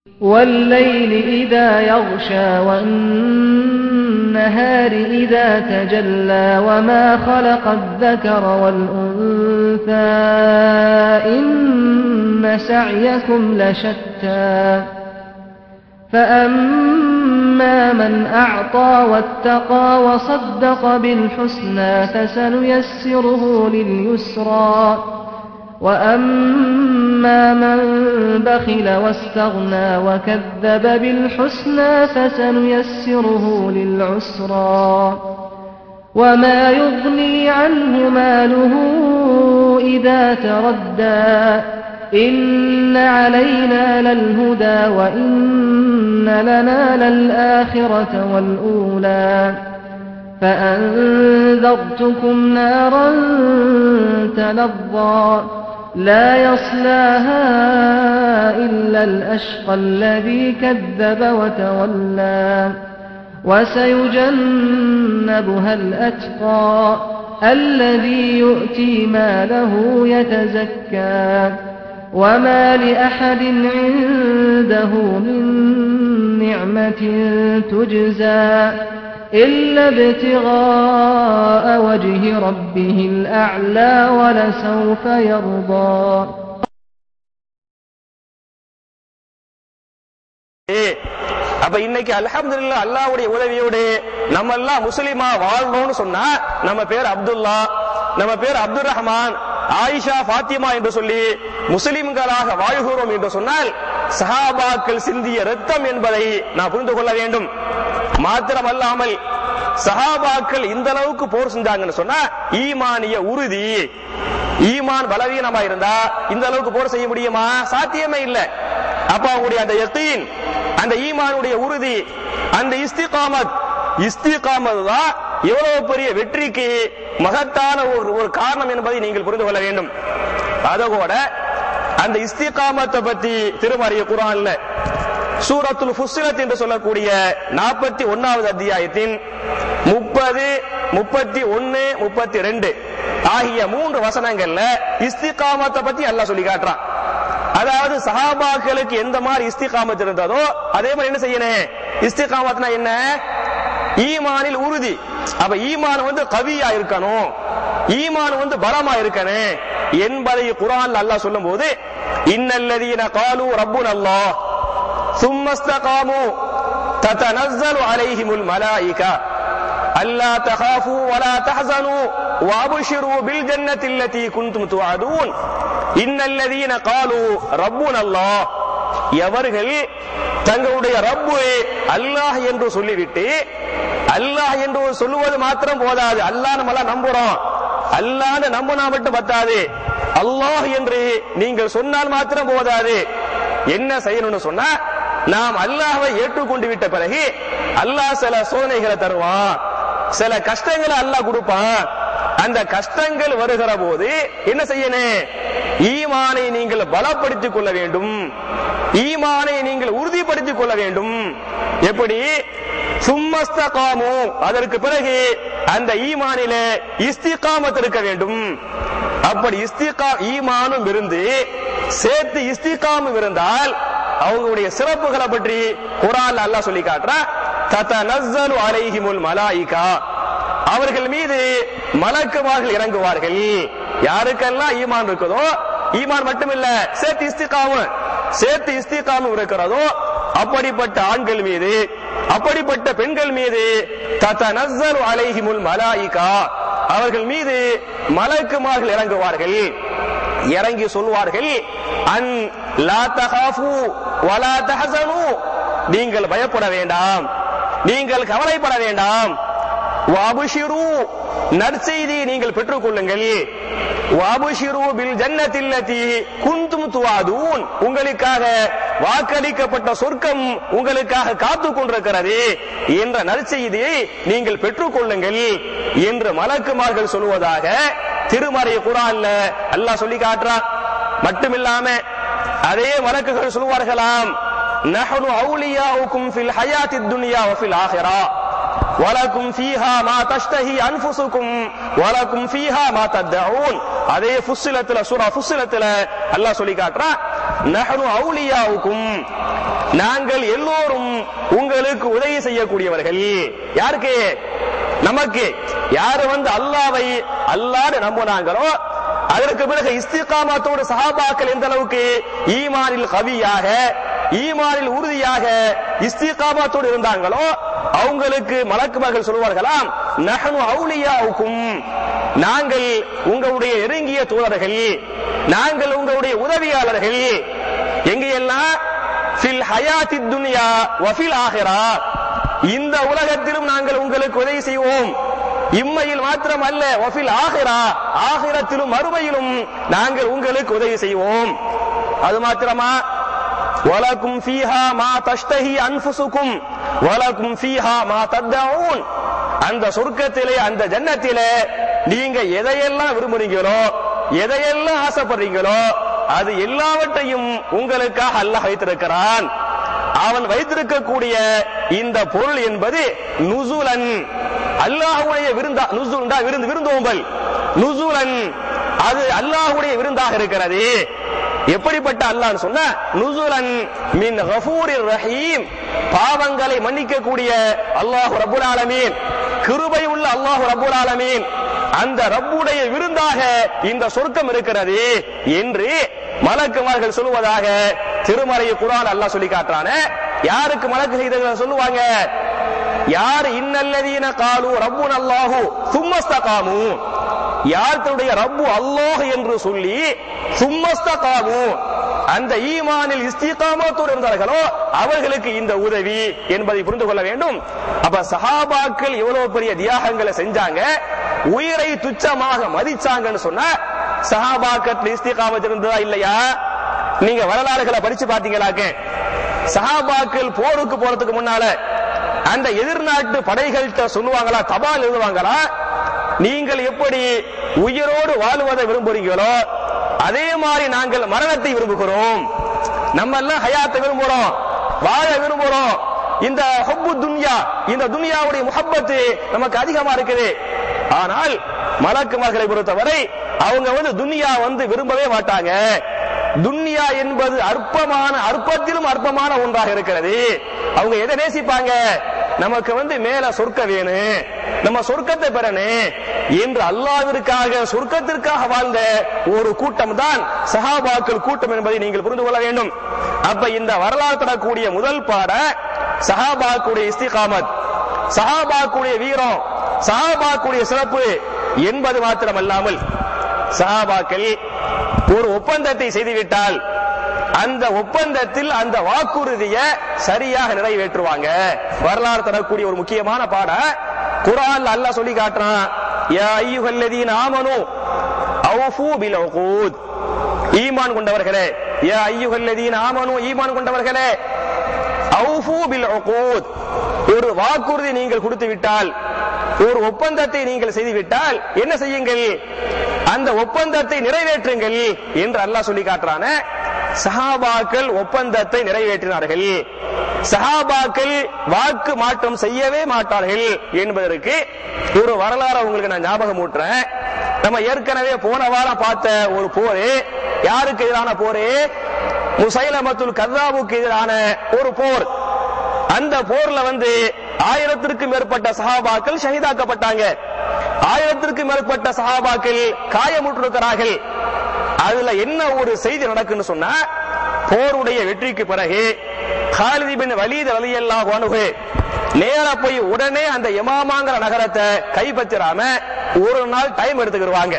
والليل إذا يغشى والنهار إذا تجلى وما خلق الذكر والأنثى إن سعيكم لشتى فأما من أعطى واتقى وصدق بالحسنى فسنيسره لليسرى وأما من بخل واستغنى وكذب بالحسنى فسنيسره للعسرى وما يغني عنه ماله إذا تردى إن علينا للهدى وإن لنا للآخرة والأولى فأنذرتكم نارا تلظى لا يصلاها إلا الأشقى الذي كذب وتولى وسيجنبها الأتقى الذي يؤتي ماله يتزكى وما لأحد عنده من نعمة تجزى إلا ابتغاء وجه ربه الأعلى ولسوف يرضى அப்ப இன்னைக்கு அல்ஹம்துலில்லாஹ் அல்லாஹ்வுடைய உதவியோடு நம்ம எல்லாம் முஸ்லிமா வாழ்றோம்னு சொன்னா நம்ம பேர் அப்துல்லா நம்ம பேர் அப்துல் ரஹ்மான் ஆயிஷா ஃபாத்திமா என்று சொல்லி முஸ்லிம்களாக வாழ்கிறோம் என்று சொன்னால் சஹாபாக்கள் சிந்திய ரத்தம் என்பதை நான் புரிந்து கொள்ள வேண்டும் மாத்திரமல்லாமல் சஹாபாக்கள் இந்த அளவுக்கு போர் செஞ்சாங்கன்னு சொன்னா ஈமானிய உறுதி ஈமான் பலவீனமா இருந்தா இந்த அளவுக்கு போர் செய்ய முடியுமா சாத்தியமே இல்ல அப்ப அவங்களுடைய அந்த யக்கீன் அந்த ஈமானுடைய உறுதி அந்த இஸ்திகாமத் இஸ்திகாமத் தான் எவ்வளவு பெரிய வெற்றிக்கு மகத்தான ஒரு ஒரு காரணம் என்பதை நீங்கள் புரிந்து கொள்ள வேண்டும் அதோட அந்த இஸ்திகாமத்தை பத்தி திருமறைய குரான்ல சூரத்துல் ஃபுஸ்ஸிலத் என்று சொல்லக்கூடிய நாற்பத்தி ஒன்னாவது அத்தியாயத்தின் முப்பது முப்பத்தி ஒன்னு முப்பத்தி ரெண்டு ஆகிய மூன்று வசனங்கள்ல இஸ்திகாமத்தை பத்தி அல்லாஹ் சொல்லி காட்டுறான் அதாவது சஹாபாக்களுக்கு எந்த மாதிரி இஸ்திகாமத் இருந்ததோ அதே மாதிரி என்ன செய்யணும் இஸ்திகாமத்னா என்ன ஈமானில் உறுதி அப்ப ஈமான் வந்து கவியா இருக்கணும் ஈமான் வந்து பலமா இருக்கணும் என்பதை குரான் அல்லாஹ் சொல்லும் போது இன்னல்லதீன காலு ரப்புன் அல்லாஹ் ثم استقاموا تتنزل عليهم الملائكة ألا تخافوا ولا تحزنوا وأبشروا بالجنة التي كنتم توعدون إن الذين قالوا ربنا الله எவர்கள் தங்களுடைய ரப்பு அல்லாஹ் என்று சொல்லிவிட்டு அல்லாஹ் என்று சொல்லுவது மாத்திரம் போதாது அல்லாஹ் நம்மள நம்புறோம் அல்லாஹ் நம்பினா மட்டும் பத்தாது அல்லாஹ் என்று நீங்கள் சொன்னால் மாத்திரம் போதாது என்ன செய்யணும்னு சொன்னா நாம் அல்லாஹ்வை ஏற்றுக்கொண்டு விட்ட பிறகு அல்லாஹ் சில சோதனைகளை தருவான் சில கஷ்டங்களை அல்லாஹ் கொடுப்பான் அந்த கஷ்டங்கள் வருகிற போது என்ன செய்யணும் ஈமானை நீங்கள் பலப்படுத்திக் கொள்ள வேண்டும் ஈமானை நீங்கள் உறுதிப்படுத்திக் கொள்ள வேண்டும் எப்படி சும்மஸ்தகாமு அதற்கு பிறகு அந்த ஈமானில இஸ்திகாமத் இருக்க வேண்டும் அப்படி இஸ்திகா ஈமானும் இருந்து சேர்த்து இஸ்திகாமும் இருந்தால் அவங்களுடைய சிறப்புகளை பற்றி குரான் அல்லாஹ் சொல்லி காட்டுறா தத்தனஸ்ஸலு அலைஹிமுல் மலாயிகா அவர்கள் மீது மலக்குமார்கள் இறங்குவார்கள் யாருக்கெல்லாம் ஈமான் இருக்குதோ ஈமான் மட்டுமில்ல சேர்த்து இஸ்திகாமு சேர்த்து இஸ்திகாமும் இருக்கிறதோ அப்படிப்பட்ட ஆண்கள் மீது அப்படிப்பட்ட பெண்கள் மீது தத்தனஸ்ஸலு அலைஹிமுல் மலாயிகா அவர்கள் மீது மலக்குமார்கள் இறங்குவார்கள் இறங்கி சொல்வார்கள் அன் லா தகாஃபு வலா தஹசனு நீங்கள் பயப்பட வேண்டாம் நீங்கள் கவலைப்பட வேண்டாம் வாபுஷிரு நற்செய்தி நீங்கள் பெற்றுக் கொள்ளுங்கள் வாபுஷிரு பில் ஜன்னத்தில்லதி குந்தும் துவாதூன் உங்களுக்காக வாக்களிக்கப்பட்ட சொர்க்கம் உங்களுக்காக காத்துக் கொண்டிருக்கிறது என்ற நற்செய்தியை நீங்கள் பெற்றுக் கொள்ளுங்கள் என்று மலக்குமார்கள் சொல்வதாக திருமறை குரான்ல அல்லாஹ் சொல்லி காட்டுறான் மட்டுமில்லாம அதே மலக்குகள் சொல்வார்களாம் நஹனு அவுலியாவுக்கும் ஃபில் ஹயாத்தித் துன்யா வஃபில் ஆஹிரா வலக்கும் ஃபீஹா மா தஷ்தஹி அன்ஃபுசுக்கும் வலக்கும் ஃபீஹா மா தத்தஊன் அதே ஃபுஸ்ஸிலத்துல சூரா ஃபுஸ்ஸிலத்துல அல்லாஹ் சொல்லி காட்டுறான் நஹனு அவுலியாவுக்கும் நாங்கள் எல்லோரும் உங்களுக்கு உதவி செய்யக்கூடியவர்கள் யாருக்கு நமக்கு யாரு வந்து அல்லாவை அல்லாடு நம்புனாங்களோ அதற்கு பிறகு இஸ்திகாமத்தோடு சஹாபாக்கள் எந்த அளவுக்கு ஈமானில் கவியாக ஈமானில் உறுதியாக இஸ்திகாமத்தோடு இருந்தாங்களோ அவங்களுக்கு மலக்குமார்கள் சொல்வார்களாம் நஹனு அவுலியாவுக்கும் நாங்கள் உங்களுடைய நெருங்கிய தோழர்கள் நாங்கள் உங்களுடைய உதவியாளர்கள் எங்கெல்லாம் ஃபில் ஹயாத்தி துன்யா வஃபில் ஆஹிரா இந்த உலகத்திலும் நாங்கள் உங்களுக்கு உதவி செய்வோம் இம்மையில் மாத்திரம் அல்ல வஃபில் ஆஹிரா ஆகிரத்திலும் மறுமையிலும் நாங்கள் உங்களுக்கு உதவி செய்வோம் அது மாத்திரமா வலக்கும் ஃபீஹா மா தஷ்தஹி அன்ஃபுசுக்கும் வலக்கும் ஃபீஹா மா தத்தஊன் அந்த சொர்க்கத்திலே அந்த ஜன்னத்திலே நீங்க எதையெல்லாம் விரும்புறீங்களோ எதையெல்லாம் ஆசைப்படுறீங்களோ அது எல்லாவற்றையும் உங்களுக்காக அல்லாஹ் வைத்திருக்கிறான் அவன் வைத்திருக்கக்கூடிய இந்த பொருள் என்பது நுசுலன் அல்லாஹுடைய விருந்தா நுசுல்டா விருந்து விருந்தோம்பல் நுசுலன் அது அல்லாஹுடைய விருந்தாக இருக்கிறது எப்படிப்பட்ட அல்லாஹ்னு சொன்னா நுசுலன் மின் கஃபூரிர் ரஹீம் பாவங்களை மன்னிக்கக்கூடிய அல்லாஹ் ரப்புல் ஆலமீன் கிருபை உள்ள அல்லாஹ் ரப்புல் ஆலமீன் அந்த ரப்புடைய விருந்தாக இந்த சொர்க்கம் இருக்கிறது என்று மலக்குமார்கள் சொல்லுவதாக திருமறை குரான் அல்லாஹ் சொல்லி காட்டுறான யாருக்கு மலக்கு செய்தவர்கள் சொல்லுவாங்க யார் இன்னல்லதீன காலு ரப்புன் அல்லாஹு சும்மஸ்தகாமு யார் தன்னுடைய ரப்பு அல்லாஹ் என்று சொல்லி சும்மஸ்தகாமு அந்த ஈமானில் இஸ்திகாமத்தோடு இருந்தார்களோ அவர்களுக்கு இந்த உதவி என்பதை புரிந்து கொள்ள வேண்டும் அப்ப சஹாபாக்கள் எவ்வளவு பெரிய தியாகங்களை செஞ்சாங்க உயிரை துச்சமாக மதிச்சாங்கன்னு சொன்னா சஹாபாக்கத்தில் இஸ்திகாமத் இருந்ததா இல்லையா நீங்க வரலாறுகளை படிச்சு பாத்தீங்களாக்க சஹாபாக்கள் போருக்கு போறதுக்கு முன்னால அந்த எதிர்நாட்டு படைகள்கிட்ட சொல்லுவாங்களா தபால் எழுதுவாங்களா நீங்கள் எப்படி உயிரோடு வாழ்வதை விரும்புறீங்களோ அதே மாதிரி நாங்கள் மரணத்தை விரும்புகிறோம் நம்ம எல்லாம் ஹயாத்தை விரும்புறோம் வாழ விரும்புறோம் இந்த ஹப்பு துன்யா இந்த துன்யாவுடைய முஹப்பத்து நமக்கு அதிகமா இருக்குது ஆனால் மலக்குமார்களை பொறுத்தவரை அவங்க வந்து துன்யா வந்து விரும்பவே மாட்டாங்க துன்யா என்பது அற்பமான அற்பத்திலும் அற்பமான ஒன்றாக இருக்கிறது அவங்க எதை நேசிப்பாங்க நமக்கு வந்து மேல சொர்க்க வேணும் நம்ம சொர்க்கத்தை பெறணும் என்று அல்லாவிற்காக சொர்க்கத்திற்காக வாழ்ந்த ஒரு கூட்டம் தான் சஹாபாக்கள் கூட்டம் என்பதை நீங்கள் புரிந்து கொள்ள வேண்டும் அப்ப இந்த வரலாறு தரக்கூடிய முதல் பாட சஹாபாக்குடைய இஸ்திகாமத் சஹாபாக்குடைய வீரம் சஹாபாக்குடைய சிறப்பு என்பது மாத்திரமல்லாமல் சஹாபாக்கள் ஒரு ஒப்பந்தத்தை செய்துவிட்டால் அந்த ஒப்பந்தத்தில் அந்த வாக்குறுதியை சரியாக நிறைவேற்றுவாங்க வரலாறு தரக்கூடிய ஒரு முக்கியமான பாட குரான் அல்லாஹ் சொல்லி காட்டுறான் யா ஐயுஹல்லதீன ஆமனு அவுஃபு பில் உகூத் ஈமான் கொண்டவர்களே யா ஐயுஹல்லதீன ஆமனு ஈமான் கொண்டவர்களே அவுஃபு பில் உகூத் ஒரு வாக்குறுதி நீங்கள் கொடுத்து விட்டால் ஒரு ஒப்பந்தத்தை நீங்கள் செய்து விட்டால் என்ன செய்யுங்கள் அந்த ஒப்பந்தத்தை நிறைவேற்றுங்கள் என்று அல்லாஹ் சொல்லி காட்டுறான சஹாபாக்கள் ஒப்பந்தத்தை நிறைவேற்றினார்கள் சஹாபாக்கள் வாக்கு மாற்றம் செய்யவே மாட்டார்கள் என்பதற்கு ஒரு வரலாறு உங்களுக்கு நான் ஞாபகம் ஊட்டுறேன் நம்ம ஏற்கனவே போன வாரம் பார்த்த ஒரு போரு யாருக்கு எதிரான போரு முசைலமத்துல் கர்தாவுக்கு எதிரான ஒரு போர் அந்த போர்ல வந்து ஆயிரத்திற்கும் மேற்பட்ட சஹாபாக்கள் ஷஹீதாக்கப்பட்டாங்க ஆயிரத்திற்கும் மேற்பட்ட சஹாபாக்கள் காயமுற்றிருக்கிறார்கள் அதுல என்ன ஒரு செய்தி நடக்குன்னு சொன்னா போருடைய வெற்றிக்கு பிறகு காலிதி பின் வலீத் ரலியல்லாஹு அன்ஹு நேரா போய் உடனே அந்த யமாமாங்கிற நகரத்தை கைப்பற்றிராம ஒரு நாள் டைம் எடுத்துக்கிடுவாங்க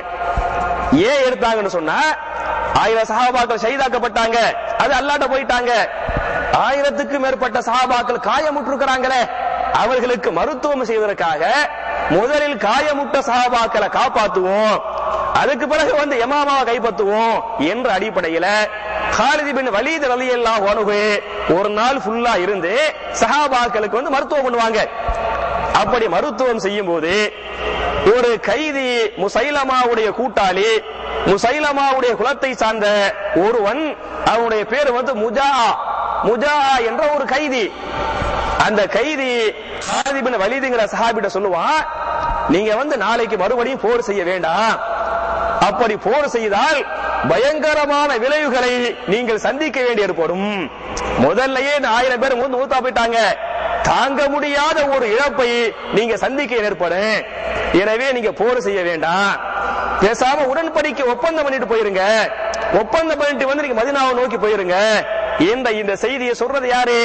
ஏன் எடுத்தாங்கன்னு சொன்னா ஆயிரம் சஹாபாக்கள் ஷஹீதாக்கப்பட்டாங்க அது அல்லாட்ட போயிட்டாங்க ஆயிரத்துக்கும் மேற்பட்ட சஹாபாக்கள் காயமுற்றிருக்கிறாங்களே அவர்களுக்கு மருத்துவம் செய்வதற்காக முதலில் காயமுட்ட சஹாபாக்களை காப்பாத்துவோம் அதுக்கு பிறகு வந்து எமாமாவை கைப்பற்றுவோம் என்ற அடிப்படையில காலிதி பின் வலீத் ரலியல்லாஹு அன்ஹு ஒரு நாள் ஃபுல்லா இருந்து சஹாபாக்களுக்கு வந்து மருத்துவம் பண்ணுவாங்க அப்படி மருத்துவம் செய்யும் போது ஒரு கைதி முசைலமாவுடைய கூட்டாளி முசைலமாவுடைய குலத்தை சார்ந்த ஒருவன் அவனுடைய பேர் வந்து முஜா முஜா என்ற ஒரு கைதி அந்த கைதி ஹாதிபின் வலிதுங்கிற சஹாபிட்ட சொல்லுவான் நீங்க வந்து நாளைக்கு மறுபடியும் போர் செய்ய வேண்டாம் அப்படி போர் செய்தால் பயங்கரமான விளைவுகளை நீங்கள் சந்திக்க வேண்டி ஏற்படும் முதல்லயே இந்த ஆயிரம் பேர் வந்து மூத்தா போயிட்டாங்க தாங்க முடியாத ஒரு இழப்பை நீங்க சந்திக்க ஏற்படும் எனவே நீங்க போர் செய்ய வேண்டாம் பேசாம உடன்படிக்கை ஒப்பந்தம் பண்ணிட்டு போயிருங்க ஒப்பந்தம் பண்ணிட்டு வந்து நீங்க மதினாவை நோக்கி போயிருங்க இந்த இந்த செய்தியை சொல்றது யாரு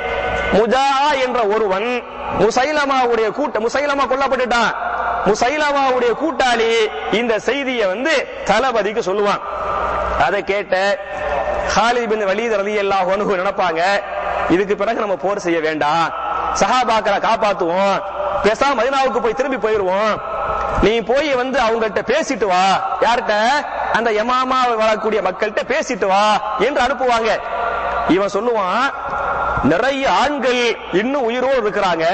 முஜா என்ற ஒருவன் முசைலமாவுடைய கூட்ட முசைலமா கொல்லப்பட்டுட்டான் முசைலமாவுடைய கூட்டாளி இந்த செய்தியை வந்து தளபதிக்கு சொல்லுவான் அதை கேட்ட ஹாலித் பின் வலீத் ரலியல்லாஹு அன்ஹு நினைப்பாங்க இதுக்கு பிறகு நம்ம போர் செய்ய வேண்டாம் சஹாபாக்களை காப்பாத்துவோம் பேசாம மதினாவுக்கு போய் திரும்பி போயிருவோம் நீ போய் வந்து அவங்கள்ட்ட பேசிட்டு வா யார்கிட்ட அந்த யமாமா வரக்கூடிய மக்கள்கிட்ட பேசிட்டு வா என்று அனுப்புவாங்க இவன் சொல்லுவான் நிறைய ஆண்கள் இன்னும் உயிரோடு இருக்கிறாங்க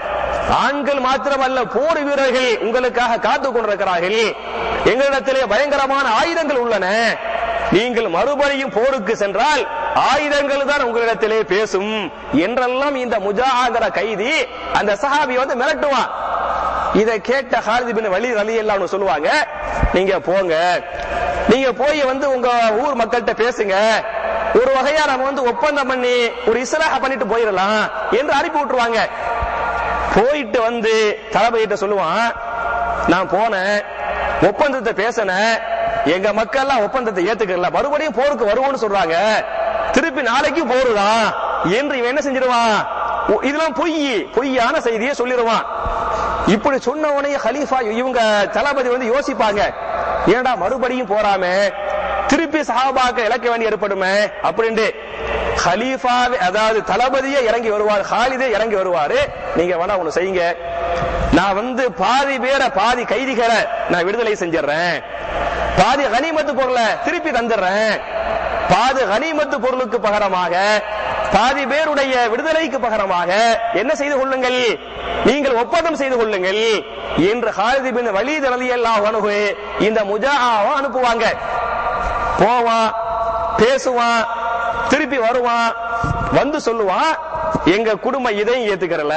ஆண்கள் மாத்திரமல்ல போர் வீரர்கள் உங்களுக்காக காத்துக் கொண்டிருக்கிறார்கள் எங்களிடத்திலே பயங்கரமான ஆயுதங்கள் உள்ளன நீங்கள் மறுபடியும் போருக்கு சென்றால் ஆயுதங்கள் தான் உங்களிடத்திலே பேசும் என்றெல்லாம் இந்த முஜாஹிர கைதி அந்த சஹாபி வந்து மிரட்டுவான் இதை கேட்ட ஹாலித் பின் வலி அலி எல்லாம் சொல்லுவாங்க நீங்க போங்க நீங்க போய் வந்து உங்க ஊர் மக்கள்கிட்ட பேசுங்க ஒரு வகையா நம்ம வந்து ஒப்பந்தம் பண்ணி ஒரு இஸ்லாஹ பண்ணிட்டு போயிடலாம் என்று அனுப்பி விட்டுருவாங்க போயிட்டு வந்து தளபதிட்ட சொல்லுவான் நான் போனேன் ஒப்பந்தத்தை பேசினேன் எங்க மக்கள் எல்லாம் ஒப்பந்தத்தை ஏத்துக்கல மறுபடியும் போருக்கு வருவோம்னு சொல்றாங்க திருப்பி நாளைக்கு போருதான் என்று இவன் என்ன செஞ்சிருவான் ஓ, இதெல்லாம் பொய் பொய்யான செய்தியை சொல்லிடுவான் இப்படி சொன்ன உடனே ஹலீஃபா இவங்க தளபதி வந்து யோசிப்பாங்க ஏன்டா மறுபடியும் போறாம திருப்பி சஹாபாக்க இழக்க வேண்டி ஏற்படுமே அப்படின்ட்டு ஹலீஃபாவே அதாவது தளபதியே இறங்கி வருவார் ஹாலிதே இறங்கி வருவாரு நீங்க வேணா ஒண்ணு செய்யுங்க நான் வந்து பாதி பேரை பாதி கைதிகளை நான் விடுதலை செஞ்சிடுறேன் பாதி கனிமத்து பொருளை திருப்பி தந்துடுறேன் பாதி கனிமத்து பொருளுக்கு பகரமாக பாதி பேருடைய விடுதலைக்கு பகரமாக என்ன செய்து கொள்ளுங்கள் நீங்கள் ஒப்பந்தம் செய்து கொள்ளுங்கள் என்று ஹாலிது பின் வலீத் ரலியல்லாஹு அன்ஹு இந்த முஜாஹாவை அனுப்புவாங்க போவான் பேசுவான் திருப்பி வருவான் வந்து சொல்லுவான் எங்க குடும்பம் இதையும் ஏத்துக்கிறல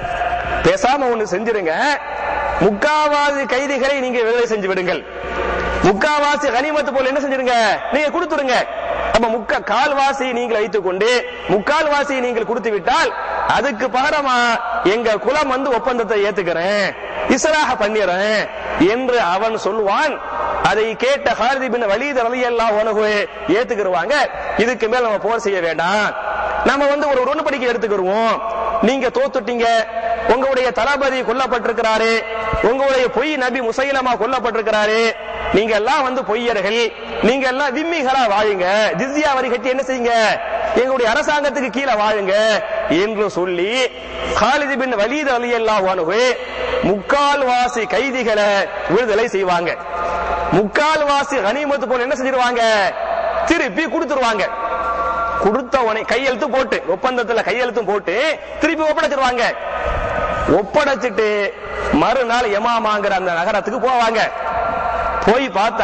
பேசாம ஒண்ணு செஞ்சிருங்க முக்காவாசி கைதிகளை நீங்க விடுதலை செஞ்சு விடுங்கள் முக்காவாசி கனிமத்து போல என்ன செஞ்சிருங்க நீங்க கொடுத்துருங்க அப்ப முக்க கால்வாசி நீங்கள் வைத்துக் கொண்டு முக்கால்வாசி நீங்கள் கொடுத்து விட்டால் அதுக்கு பகரமா எங்க குலம் வந்து ஒப்பந்தத்தை ஏத்துக்கிறேன் இஸ்ராக பண்ணிடுறேன் என்று அவன் சொல்லுவான் அதை கேட்ட ஹாரிதி பின் வலீத் ரலியல்லாஹு அன்ஹு ஏத்துக்கிருவாங்க இதுக்கு மேல நம்ம போர் செய்ய வேண்டாம் நம்ம வந்து ஒரு உடன்படிக்கை எடுத்துக்கிருவோம் நீங்க தோத்துட்டீங்க உங்களுடைய தளபதி கொல்லப்பட்டிருக்கிறாரு உங்களுடைய பொய் நபி முசைலமா கொல்லப்பட்டிருக்கிறாரு நீங்க எல்லாம் வந்து பொய்யர்கள் நீங்க எல்லாம் விம்மிகளா வாழுங்க ஜிஸ்யா வரி கட்டி என்ன செய்யுங்க எங்களுடைய அரசாங்கத்துக்கு கீழே வாழுங்க என்று சொல்லி ஹாலிது பின் வலீத் ரலியல்லாஹு அன்ஹு முக்கால்வாசி கைதிகளை விடுதலை செய்வாங்க முக்கால்வாசி கனிமத்து போல என்ன செஞ்சிருவாங்க திருப்பி கொடுத்துருவாங்க கொடுத்த உடனே கையெழுத்து போட்டு ஒப்பந்தத்துல கையெழுத்தும் போட்டு திருப்பி ஒப்படைச்சிருவாங்க ஒப்படைச்சிட்டு மறுநாள் எமாமாங்கிற அந்த நகரத்துக்கு போவாங்க போய் பார்த்தா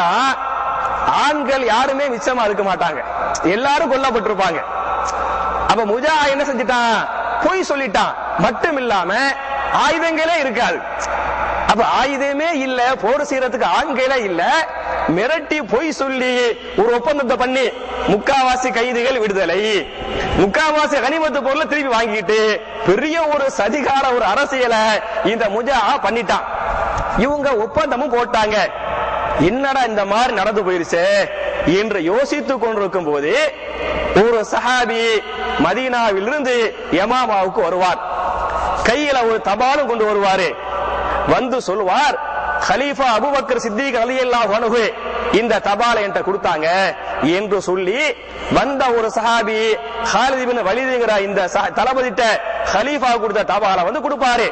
ஆண்கள் யாருமே மிச்சமா இருக்க மாட்டாங்க எல்லாரும் கொல்லப்பட்டிருப்பாங்க அப்ப முஜா என்ன செஞ்சிட்டான் பொய் சொல்லிட்டான் மட்டும் இல்லாம ஆயுதங்களே இருக்காது அப்ப ஆயுதமே இல்ல போர் செய்யறதுக்கு ஆண்களே இல்ல மிரட்டி பொய் சொல்லி ஒரு ஒப்பந்தத்தை பண்ணி முக்காவாசி கைதிகள் விடுதலை முக்காவாசி கனிமத்து பொருளை திருப்பி வாங்கிட்டு பெரிய ஒரு சதிகார ஒரு அரசியலை இந்த முஜா பண்ணிட்டான் இவங்க ஒப்பந்தமும் போட்டாங்க என்னடா இந்த மாதிரி நடந்து போயிருச்சு என்று யோசித்துக் கொண்டிருக்கும் போது ஒரு சஹாபி மதீனாவிலிருந்து யமாமாவுக்கு வருவார் கையில ஒரு தபாலும் கொண்டு வருவாரு வந்து சொல்லுவார் ஹலீஃபா அபுபக்கர் சித்திக் ரலியல்லாஹு அன்ஹு இந்த தபாலை என்கிட்ட கொடுத்தாங்க என்று சொல்லி வந்த ஒரு சஹாபி ஹாலித் இப்னு வலீதுங்கிற இந்த சஹ- தளபதிட்ட ஹலீஃபா கொடுத்த தபாலை வந்து கொடுப்பாரு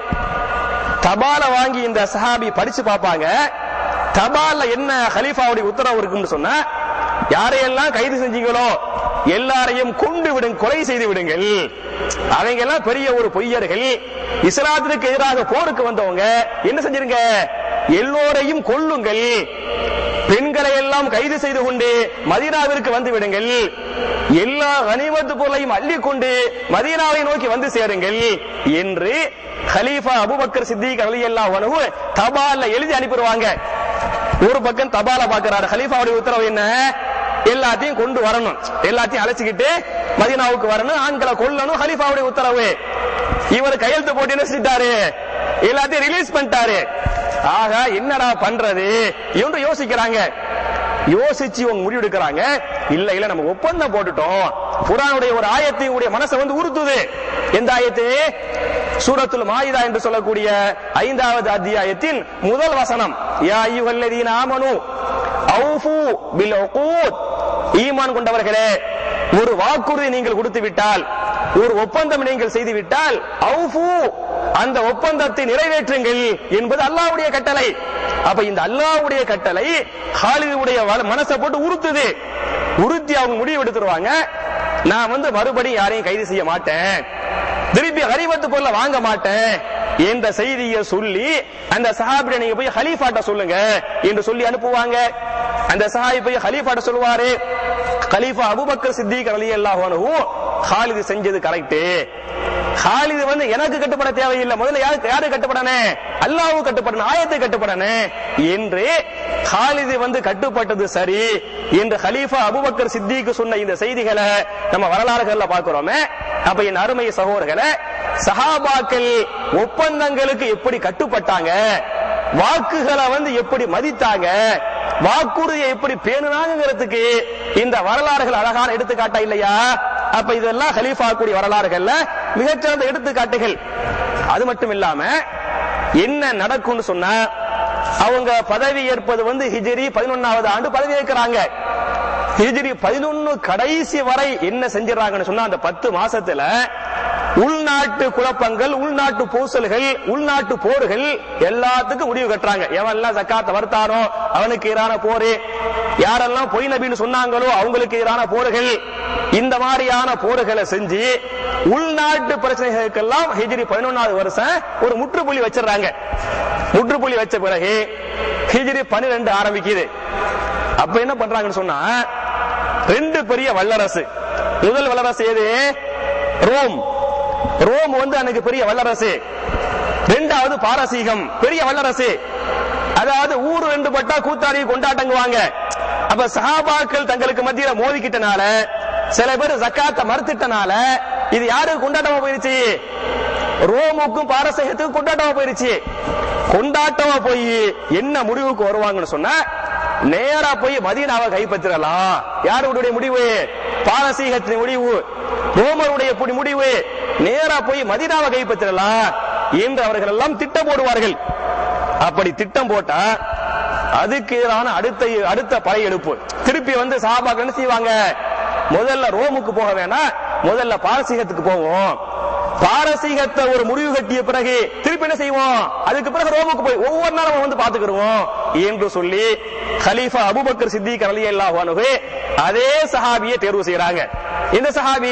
தபாலை வாங்கி இந்த சஹாபி படிச்சு பார்ப்பாங்க தபால்ல என்ன ஹலீஃபாவுடைய உத்தரவு இருக்குன்னு சொன்னா யாரையெல்லாம் கைது செஞ்சீங்களோ எல்லாரையும் கொண்டு விடுங்க கொலை செய்து விடுங்கள் அவங்க எல்லாம் பெரிய ஒரு பொய்யர்கள் இஸ்லாத்திற்கு எதிராக போருக்கு வந்தவங்க என்ன செஞ்சிருங்க எல்லோரையும் கொல்லுங்கள் பெண்களை எல்லாம் கைது செய்து கொண்டு மதீனாவிற்கு வந்து விடுங்கள் எல்லா கனிமத்து பொருளையும் அள்ளிக்கொண்டு மதீனாவை நோக்கி வந்து சேருங்கள் என்று ஹலீஃபா அபூபக்கர் சித்திக் ரலியல்லாஹு அன்ஹு தபால்ல எழுதி அனுப்பிடுவாங்க ஒரு பக்கம் தபால பாக்குறாரு ஹலீஃபாவுடைய உத்தரவு என்ன எல்லாத்தையும் கொண்டு வரணும் எல்லாத்தையும் அழைச்சிக்கிட்டு மதீனாவுக்கு வரணும் ஆண்களை கொல்லணும் ஹலீஃபாவுடைய உத்தரவு இவர் கையெழுத்து போட்டு என்ன செஞ்சிட்டாரு எல்லாத்தையும் ரிலீஸ் பண்ணிட்டாரு ஆக என்னடா பண்றது என்று யோசிக்கிறாங்க யோசிச்சு இவங்க முடிவெடுக்கிறாங்க இல்ல இல்ல நம்ம ஒப்பந்தம் போட்டுட்டோம் குரானுடைய ஒரு ஆயத்தை உடைய மனசை வந்து உறுத்துது எந்த ஆயத்து சூரத்துல் மாயிதா என்று சொல்லக்கூடிய ஐந்தாவது அத்தியாயத்தின் முதல் வசனம் யா அய்யுஹல்லதீன ஆமனு அவுஃபு பில் உகூத் ஈமான் கொண்டவர்களே ஒரு வாக்குறுதி நீங்கள் கொடுத்து விட்டால் ஒரு ஒப்பந்தம் நீங்கள் செய்து விட்டால் அவுஃபு அந்த ஒப்பந்தத்தை நிறைவேற்றுங்கள் என்பது அல்லாஹ்வுடைய கட்டளை அப்ப இந்த அல்லாஹ்வுடைய கட்டளை ஹாலிதுடைய மனசை போட்டு உறுத்துது உறுத்தி அவங்க முடிவு எடுத்துருவாங்க நான் வந்து மறுபடியும் யாரையும் கைது செய்ய மாட்டேன் திருப்பி ஹரிபத்து பொருளை வாங்க மாட்டேன் என்ற செய்தியை சொல்லி அந்த சஹாபிட நீங்க போய் ஹலீஃபாட்ட சொல்லுங்க என்று சொல்லி அனுப்புவாங்க அந்த சஹாபி போய் ஹலீஃபாட்ட சொல்லுவாரு கலீஃபா அபூபக்கர் சித்திக் ரலியல்லாஹு அன்ஹு ஹாலிது செஞ்சது கரெக்ட் ஹாலிது வந்து எனக்கு கட்டுப்பட தேவையில்லை முதல்ல யாரு யாரு கட்டுப்படனே அல்லாஹ்வு கட்டுப்படணும் ஆயத்தை கட்டுப்படனே என்று ஹாலிது வந்து கட்டுப்பட்டது சரி என்று ஹலீஃபா அபூபக்கர் சித்திக்கு சொன்ன இந்த செய்திகளை நம்ம வரலாறுகள்ல பார்க்கிறோமே அப்ப என் அருமை சகோதரர்களே சஹாபாக்கள் ஒப்பந்தங்களுக்கு எப்படி கட்டுப்பட்டாங்க வாக்குகளை வந்து எப்படி மதித்தாங்க வாக்குறுதியை எப்படி பேணுனாங்கிறதுக்கு இந்த வரலாறுகள் அழகான எடுத்துக்காட்டா இல்லையா அப்ப இதெல்லாம் ஹலீஃபா கூடிய வரலாறுகள்ல மிகச்சிறந்த எடுத்துக்காட்டுகள் அது மட்டும் இல்லாம என்ன நடக்கும்னு சொன்னா அவங்க பதவி ஏற்பது வந்து ஹிஜ்ரி பதினொன்னாவது ஆண்டு பதவி ஏற்கிறாங்க ஹிஜ்ரி பதினொன்னு கடைசி வரை என்ன செஞ்சிடறாங்கன்னு சொன்னா அந்த பத்து மாசத்துல உள்நாட்டு குழப்பங்கள் உள்நாட்டு பூசல்கள் உள்நாட்டு போர்கள் எல்லாத்துக்கும் முடிவு கட்டுறாங்க எவன்லாம் ஜக்காத்த வர்த்தானோ அவனுக்கு எதிரான போரு யாரெல்லாம் பொய் நபின்னு சொன்னாங்களோ அவங்களுக்கு எதிரான போர்கள் இந்த மாதிரியான போர்களை செஞ்சு உள்நாட்டு பிரச்சனைகளுக்கெல்லாம் ஹிஜ்ரி பதினொன்னாவது வருஷம் ஒரு முற்றுப்புள்ளி வச்சிடுறாங்க முற்றுப்புள்ளி வச்ச பிறகு ஹிஜ்ரி பன்னிரெண்டு ஆரம்பிக்குது அப்ப என்ன பண்றாங்கன்னு சொன்னா ரெண்டு பெரிய வல்லரசு முதல் வல்லரசு எது ரோம் ரோம் வந்து அன்னைக்கு பெரிய வல்லரசு ரெண்டாவது பாரசீகம் பெரிய வல்லரசு அதாவது ஊர் ரெண்டு பட்டா கூத்தாடி கொண்டாட்டங்குவாங்க அப்ப சஹாபாக்கள் தங்களுக்கு மத்தியில மோதிக்கிட்டனால சில பேர் ஜக்காத்த மறுத்துட்டனால இது யாருக்கு கொண்டாட்டமா போயிருச்சு ரோமுக்கும் பாரசீகத்துக்கும் கொண்டாட்டமா போயிருச்சு கொண்டாட்டமா போய் என்ன முடிவுக்கு வருவாங்கன்னு சொன்னா நேரா போய் மதீனாவை கைப்பற்றிடலாம் யாருடைய முடிவு பாரசீகத்தின் முடிவு ரோமருடைய புடி- முடிவு நேரா போய் மதீனாவை கைப்பற்றிடலாம் என்று அவர்கள் எல்லாம் திட்டம் போடுவார்கள் அப்படி திட்டம் போட்டா அதுக்கு எதிரான அடுத்த அடுத்த படையெடுப்பு திருப்பி வந்து சாபாக்கள் என்ன செய்வாங்க முதல்ல ரோமுக்கு போக வேணாம் முதல்ல பாரசீகத்துக்கு போவோம் பாரசீகத்தை ஒரு முடிவு கட்டிய பிறகு திருப்பி என்ன செய்வோம் அதுக்கு பிறகு ரோமுக்கு போய் ஒவ்வொரு நாளும் வந்து பாத்துக்கிடுவோம் என்று சொல்லி கலீஃபா அபூபக்கர் சித்திக் ரலியல்லாஹு அன்ஹு அதே சஹாபியை தேர்வு செய்யறாங்க இந்த சஹாபி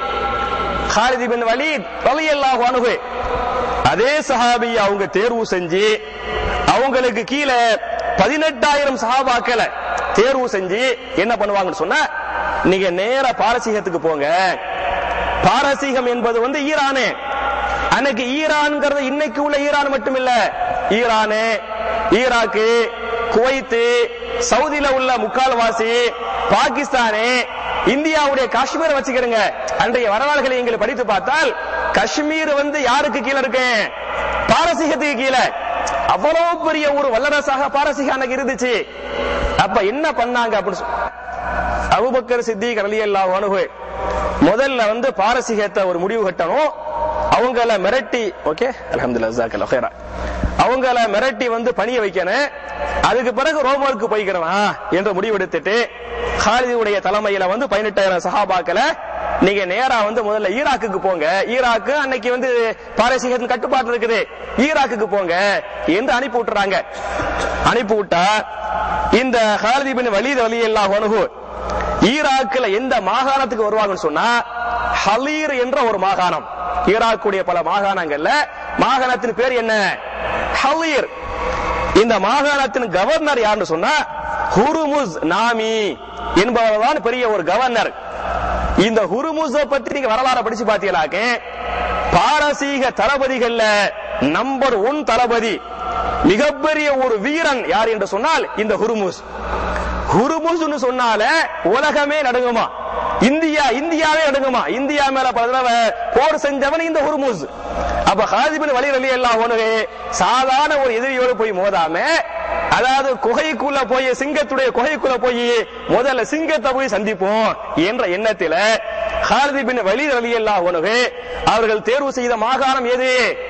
ஹாலித் பின் வலீத் ரலியல்லாஹு அன்ஹு அதே சஹாபியை அவங்க தேர்வு செஞ்சு அவங்களுக்கு கீழே பதினெட்டாயிரம் சஹாபாக்களை தேர்வு செஞ்சு என்ன பண்ணுவாங்கன்னு சொன்னா நீங்க நேரா பாரசீகத்துக்கு போங்க பாரசீகம் என்பது வந்து ஈரானு அன்னைக்கு ஈரான்ங்கிறது இன்னைக்கு உள்ள ஈரான் மட்டும் இல்ல ஈரானு ஈராக்கு குவைத்து சவுதியில உள்ள முக்கால்வாசி பாகிஸ்தானு இந்தியாவுடைய காஷ்மீர் வச்சுக்கிறங்க அன்றைய வரலாறுகளை நீங்கள் படித்து பார்த்தால் காஷ்மீர் வந்து யாருக்கு கீழே இருக்கு பாரசீகத்துக்கு கீழே அவ்வளவு பெரிய ஒரு வல்லரசாக பாரசீகம் அன்னைக்கு இருந்துச்சு அப்ப என்ன பண்ணாங்க அப்படின்னு சொ- அபூபக்கர் சித்திக் ரலியல்லாஹு அன்ஹு முதல்ல வந்து பாரசீகத்தை ஒரு முடிவு கட்டணும் அவங்கள மிரட்டி ஓகே அல்ஹம்துலில்லாஹ் ஜஸாக்கல்லாஹு ஹைரா அவங்கள மிரட்டி வந்து பணிய வைக்கணும் அதுக்கு பிறகு ரோமருக்கு போய்க்கிறவா என்ற முடிவு எடுத்துட்டு ஹாலிதுடைய தலைமையில வந்து பதினெட்டாயிரம் சஹாபாக்களை நீங்க நேரா வந்து முதல்ல ஈராக்குக்கு போங்க ஈராக்கு அன்னைக்கு வந்து பாரசீகத்தின் கட்டுப்பாட்டு இருக்குது ஈராக்குக்கு போங்க என்று அனுப்பி விட்டுறாங்க அனுப்பி விட்டா இந்த ஹாலிது பின் வலீத் வலியல்லாஹு அன்ஹு ஈராக்ல எந்த மாகாணத்துக்கு வருவாங்கன்னு சொன்னா ஹலீர் என்ற ஒரு மாகாணம் ஈராக்குடைய பல மாகாணங்கள்ல மாகாணத்தின் பேர் என்ன ஹலீர் இந்த மாகாணத்தின் கவர்னர் யாருன்னு சொன்னா ஹுருமுஸ் நாமி என்பவர் தான் பெரிய ஒரு கவர்னர் இந்த ஹுருமுஸ பத்தி நீங்க வரலாறு படிச்சு பாத்தீங்களாக்க பாரசீக தளபதிகள்ல நம்பர் ஒன் தளபதி மிகப்பெரிய ஒரு வீரன் யார் என்று சொன்னால் இந்த ஹுருமுஸ் ஹுருமுஸ்னு சொன்னால உலகமே நடுங்குமா இந்தியா இந்தியாவே நடுங்குமா இந்தியா மேல பல தடவை போர் செஞ்சவன் இந்த ஹுர்முஸ் அப்ப ஹாதிபின் வழி வழி எல்லாம் ஒண்ணு சாதாரண ஒரு எதிரியோடு போய் மோதாம அதாவது குகைக்குள்ள போய் சிங்கத்துடைய குகைக்குள்ள போய் முதல்ல சிங்கத்தை போய் சந்திப்போம் என்ற எண்ணத்தில ஹாலிதி பின் வலி வலி எல்லாம் ஒண்ணு அவர்கள் தேர்வு செய்த மாகாணம் எது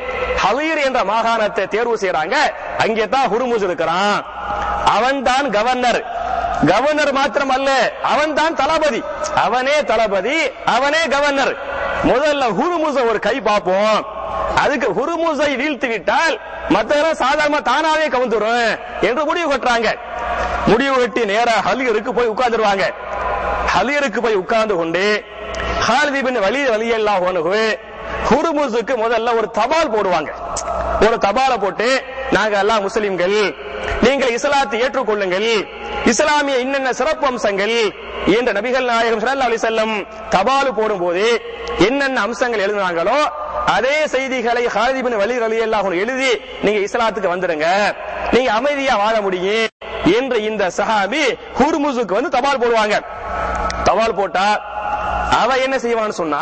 ஹவீர் என்ற மாகாணத்தை தேர்வு செய்யறாங்க அங்கே தான் ஹுர்முஸ் இருக்கிறான் அவன் தான் கவர்னர் கவர்னர் மாத்திரம் அல்ல அவன் தான் தளபதி அவனே தளபதி அவனே கவர்னர் முதல்ல ஹுருமுச ஒரு கை பார்ப்போம் அதுக்கு ஹுருமுசை வீழ்த்தி விட்டால் மத்தவங்க சாதாரண தானாவே கவுந்துரும் என்று முடிவு கட்டுறாங்க முடிவு கட்டி நேரா ஹலியருக்கு போய் உட்கார்ந்துருவாங்க ஹலியருக்கு போய் உட்கார்ந்து கொண்டு ஹாலிதி பின் வலி வலி எல்லாம் ஒன்று ஹுருமுசுக்கு முதல்ல ஒரு தபால் போடுவாங்க ஒரு தபாலை போட்டு நாங்க எல்லாம் முஸ்லிம்கள் நீங்கள் இஸ்லாத்தை ஏற்றுக்கொள்ளுங்கள் இஸ்லாமிய இன்னென்ன சிறப்பு அம்சங்கள் என்ற நபிகள் நாயகம் ஸல்லல்லாஹு அலைஹி வஸல்லம் தபாலு போடும்போது என்னென்ன அம்சங்கள் எழுதினாங்களோ அதே செய்திகளை ஹாலித் இப்னு வலீத் ரலியல்லாஹு அன்ஹு எழுதி நீங்க இஸ்லாத்துக்கு வந்துடுங்க நீங்க அமைதியா வாழ முடியும் என்று இந்த சஹாபி ஹுர்முஸுக்கு வந்து தபால் போடுவாங்க தபால் போட்டா அவன் என்ன செய்வான்னு சொன்னா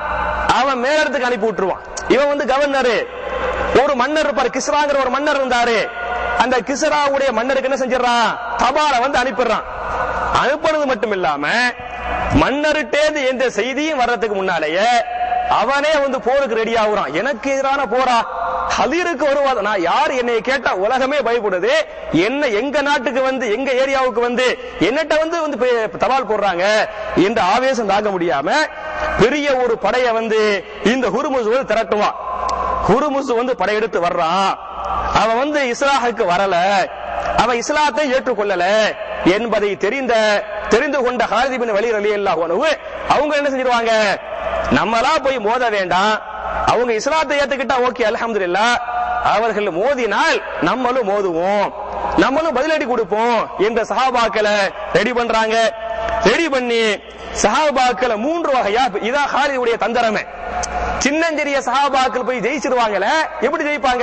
அவன் மேலிடத்துக்கு அனுப்பி விட்டுருவான் இவன் வந்து கவர்னரு ஒரு மன்னர் இருப்பாரு கிஸ்ராங்கிற ஒரு மன்னர் இருந்தாரு அந்த கிஸ்ராவுடைய மன்னருக்கு என்ன செஞ்சிடறான் தபால வந்து அனுப்பிடுறான் அனுப்புறது மட்டும் இல்லாம மன்னர்கிட்டேந்து எந்த செய்தியும் வர்றதுக்கு முன்னாலேயே அவனே வந்து போருக்கு ரெடி ஆகுறான் எனக்கு எதிரான போரா ஹலீருக்கு வருவாத நான் யார் என்னை கேட்டா உலகமே பயப்படுது என்ன எங்க நாட்டுக்கு வந்து எங்க ஏரியாவுக்கு வந்து என்னட்ட வந்து வந்து பே- தபால் போடுறாங்க என்ற ஆவேசம் தாங்க முடியாம பெரிய ஒரு படைய வந்து இந்த ஹுருமுஸ் வந்து திரட்டுவான் ஹுருமுஸ் வந்து படையெடுத்து வர்றான் அவன் வந்து இஸ்லாஹுக்கு வரல அவன் இஸ்லாத்தை ஏற்றுக்கொள்ளல என்பதை தெரிந்த தெரிந்து கொண்ட ஹாலித் பின் வலி ரலியல்லாஹு அன்ஹு அவங்க என்ன செஞ்சிருவாங்க நம்மளா போய் மோத வேண்டாம் அவங்க இஸ்லாத்தை ஏத்துக்கிட்டா ஓகே அல்ஹம்துலில்லாஹ் அவர்கள் மோதினால் நம்மளும் மோதுவோம் நம்மளும் பதிலடி கொடுப்போம் என்ற சஹாபாக்களை ரெடி பண்றாங்க ரெடி பண்ணி சஹாபாக்களை மூன்று வகையா இதான் ஹாலிவுடைய தந்திரமே சின்னஞ்சிறிய சஹாபாக்கள் போய் ஜெயிச்சிருவாங்கல எப்படி ஜெயிப்பாங்க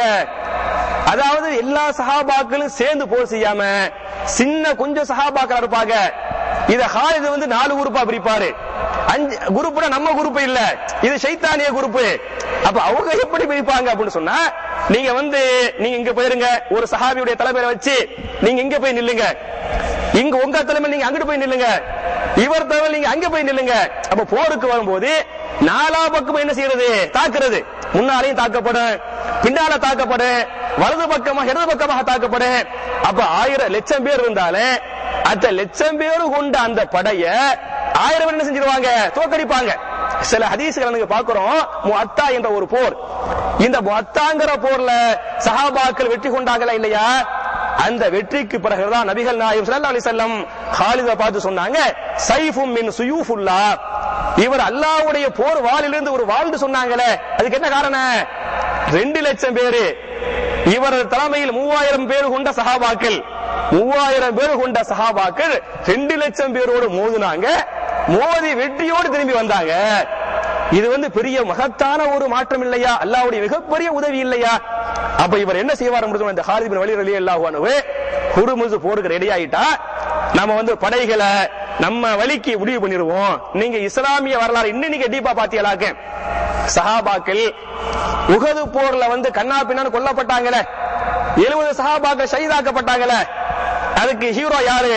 அதாவது எல்லா சஹாபாக்களும் சேர்ந்து போர் செய்யாம சின்ன கொஞ்சம் சஹாபாக்கள் இருப்பாங்க இத ஹாலிது வந்து நாலு குரூப்பா பிரிப்பாரு அஞ்சு குரூப்னா நம்ம குரூப் இல்ல இது சைத்தானிய குரூப் அப்ப அவங்க எப்படி பிரிப்பாங்க அப்படின்னு சொன்னா நீங்க வந்து நீங்க இங்க போயிருங்க ஒரு சஹாபியுடைய தலைமையில வச்சு நீங்க இங்க போய் நில்லுங்க இங்க உங்க தலைமையில் நீங்க அங்கிட்டு போய் நில்லுங்க இவர் தலைமையில் நீங்க அங்க போய் நில்லுங்க அப்ப போருக்கு வரும்போது நாலா பக்கம் என்ன செய்யறது தாக்குறது முன்னாலையும் தாக்கப்படும் பின்னால தாக்கப்படும் வலது பக்கமாக இடது பக்கமாக தாக்கப்படும் அப்ப ஆயிரம் லட்சம் பேர் இருந்தாலே அந்த லட்சம் பேர் கொண்ட அந்த படைய ஆயிரம் பேர் என்ன செஞ்சிருவாங்க தோக்கடிப்பாங்க சில ஹதீஸ்கள் நீங்க பாக்குறோம் முஅத்தா என்ற ஒரு போர் இந்த முஅத்தாங்கிற போர்ல சஹாபாக்கள் வெற்றி கொண்டாங்களா இல்லையா அந்த வெற்றிக்கு பிறகுதான் நபிகள் நாயகம் ஸல்லல்லாஹு அலைஹி வஸல்லம் ஹாலித பார்த்து சொன்னாங்க சைஃபும் மின் சுயூஃபுல்லா இவர் அல்லாஹ்வுடைய போர் வாளிலிருந்து ஒரு வாழ்ந்து சொன்னாங்களே அதுக்கு என்ன காரணம் ரெண்டு லட்சம் பேரு இவர் தலைமையில் மூவாயிரம் பேர் கொண்ட சஹாபாக்கள் மூவாயிரம் பேர் கொண்ட சஹாபாக்கள் ரெண்டு லட்சம் பேரோடு மோதினாங்க மோதி வெற்றியோடு திரும்பி வந்தாங்க இது வந்து பெரிய மகத்தான ஒரு மாற்றம் இல்லையா அல்லாஹ்வுடைய மிகப்பெரிய உதவி இல்லையா அப்ப இவர் என்ன செய்வார் அப்படின்னு இந்த ஹாலித் பின் வலி ரலியல்லாஹு அன்ஹு ஹுருமுஸ் போருக்கு ரெடி ஆயிட்டா நம்ம வந்து படைகளை நம்ம வழிக்கு முடிவு பண்ணிடுவோம் நீங்க இஸ்லாமிய வரலாறு இன்னும் நீங்க டீப்பா பாத்தியலாக்க சஹாபாக்கள் உகது போர்ல வந்து கண்ணா பின்னான்னு கொல்லப்பட்டாங்களே எழுபது சஹாபாக்கள் ஷஹீதாக்கப்பட்டாங்களே அதுக்கு ஹீரோ யாரு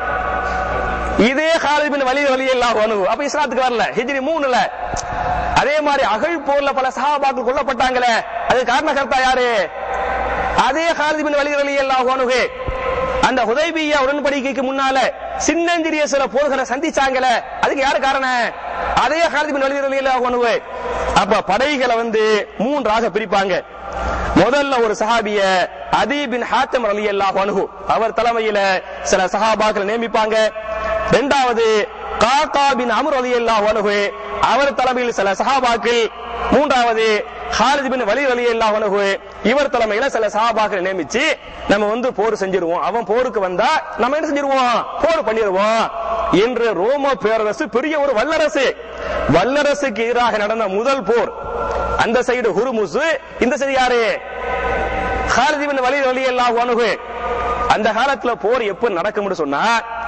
இதே ஹாலித் பின் வலி ரலியல்லாஹு அன்ஹு அப்ப இஸ்லாத்துக்கு வரல ஹிஜ்ரி மூணுல அதே மாதிரி அகழ் போர்ல பல சஹாபாக்கள் கொல்லப்பட்டாங்களே அது காரணகர்த்தா யாரு அதே ஹாலித் பின் வலி ரலியல்லாஹு அன்ஹு அந்த ஹுதைபியா உடன்படிக்கைக்கு முன்னால சின்னஞ்சிறிய சில போர்களை சந்திச்சாங்களே அதுக்கு யாரு காரணம் அதே ஹாலித் பின் வலி ரலியல்லாஹு அன்ஹு அப்ப படைகளை வந்து மூன்றாக பிரிப்பாங்க முதல்ல ஒரு சஹாபிய அதி பின் ஹாத்தம் ரலியல்லாஹு அன்ஹு அவர் தலைமையில சில சஹாபாக்களை நியமிப்பாங்க இரண்டாவது காக்கா பின் அமர் ரலியல்லாஹு அன்ஹு அவர் தலைமையில் சில சஹாபாக்கள் மூன்றாவது ஹாலித் பின் வலி ரலியல்லாஹு அன்ஹு இவர் தலைமையில சில சஹாபாக்களை நியமிச்சு நம்ம வந்து போர் செஞ்சிருவோம் அவன் போருக்கு வந்தா நம்ம என்ன செஞ்சிருவோம் போர் பண்ணிடுவோம் என்று ரோம பேரரசு பெரிய ஒரு வல்லரசு வல்லரசுக்கு எதிராக நடந்த முதல் போர் அந்த சைடு ஹுருமுஸ் இந்த சைடு யாரு ஹாலித் பின் வலி ரலியல்லாஹு அன்ஹு அந்த காலத்துல போர் எப்ப நடக்கும்னு சொன்னா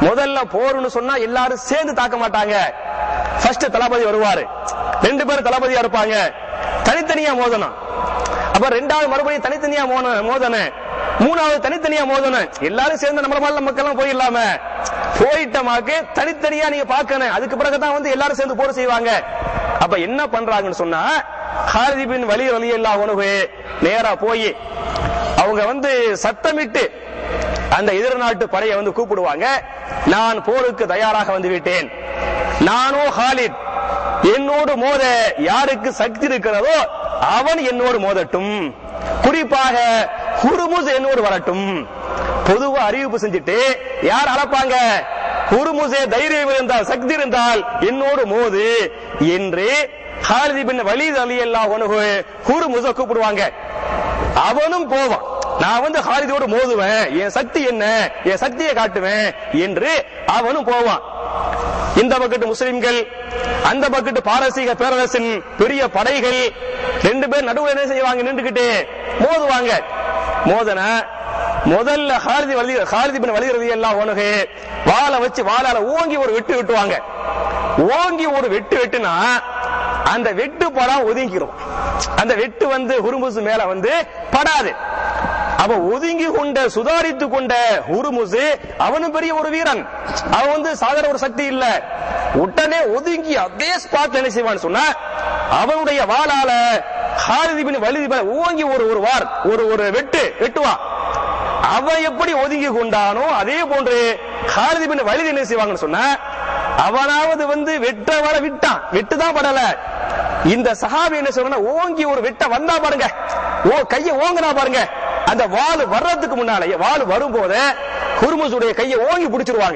முதல்ல போர்னு சொன்னா எல்லாரும் சேர்ந்து தாக்க மாட்டாங்க ஃபர்ஸ்ட் தளபதி வருவாரு ரெண்டு பேரும் தளபதியா இருப்பாங்க தனித்தனியா மோதணும் அப்ப ரெண்டாவது மறுபடியும் தனித்தனியா மோன மோதணும் மூணாவது தனித்தனியா மோதணும் எல்லாரும் சேர்ந்து நம்மள மாதிரி மக்கள் எல்லாம் போயிடலாம போயிட்டமாக்கு தனித்தனியா நீங்க பார்க்கணும் அதுக்கு பிறகுதான் வந்து எல்லாரும் சேர்ந்து போர் செய்வாங்க அப்ப என்ன பண்றாங்கன்னு சொன்னா ஹாரிதி பின் வலி வலி எல்லாம் உணவு நேரா போய் அவங்க வந்து சத்தமிட்டு அந்த எதிர் நாட்டு படையை வந்து கூப்பிடுவாங்க நான் போருக்கு தயாராக வந்து விட்டேன் நானோ ஹாலித் என்னோடு மோத யாருக்கு சக்தி இருக்கிறதோ அவன் என்னோடு மோதட்டும் குறிப்பாக ஹுருமுஸ் என்னோடு வரட்டும் பொதுவா அறிவிப்பு செஞ்சுட்டு யார் அளப்பாங்க ஹுருமுசே தைரியம் இருந்தால் சக்தி இருந்தால் என்னோடு மோது என்று ஹாலிதி பின் வலீத் அலி அல்லாஹ் ஹுருமுச கூப்பிடுவாங்க அவனும் போவான் நான் வந்து ஹாலிதோடு மோதுவேன் என் சக்தி என்ன என் சக்தியை காட்டுவேன் என்று அவனும் போவான் இந்த பக்கத்து முஸ்லிம்கள் அந்த பக்கத்து பாரசீக பேரரசின் பெரிய படைகள் ரெண்டு பேர் நடுவுல என்ன செய்வாங்க நின்றுகிட்டு மோதுவாங்க மோதன முதல்ல ஹாலிதி வலி ஹாலிதி பின் வலி ரதி எல்லாம் உனக்கு வாளை வச்சு வாளால ஓங்கி ஒரு வெட்டு வெட்டுவாங்க ஓங்கி ஒரு வெட்டு வெட்டுனா அந்த வெட்டு படம் ஒதுங்கிரும் அந்த வெட்டு வந்து ஹுருமுசு மேல வந்து படாது அவ ஒதுங்கி கொண்ட சுதாரித்து கொண்ட உருமுசு அவனும் பெரிய ஒரு வீரன் அவன் வந்து சாதாரண ஒரு சக்தி இல்ல உடனே ஒதுங்கி அதே ஸ்பாட் என்ன செய்வான்னு சொன்னா அவனுடைய வாளால ஹாரிதி பின் வலிதி மேல ஓங்கி ஒரு ஒரு வார் ஒரு ஒரு வெட்டு வெட்டுவான் அவன் எப்படி ஒதுங்கி கொண்டானோ அதே போன்று ஹாரிதி பின் வலிதி என்ன செய்வாங்கன்னு சொன்னா அவனாவது வந்து வெட்ட வர விட்டான் வெட்டு தான் படல இந்த சஹாபி என்ன சொல்றா ஓங்கி ஒரு வெட்ட வந்தா பாருங்க ஓ கைய ஓங்கினா பாருங்க அந்த வாள் வர்றதுக்கு முன்னால வாள் வரும்போது குருமுசுடைய கையை ஓங்கி பிடிச்சிருவாங்க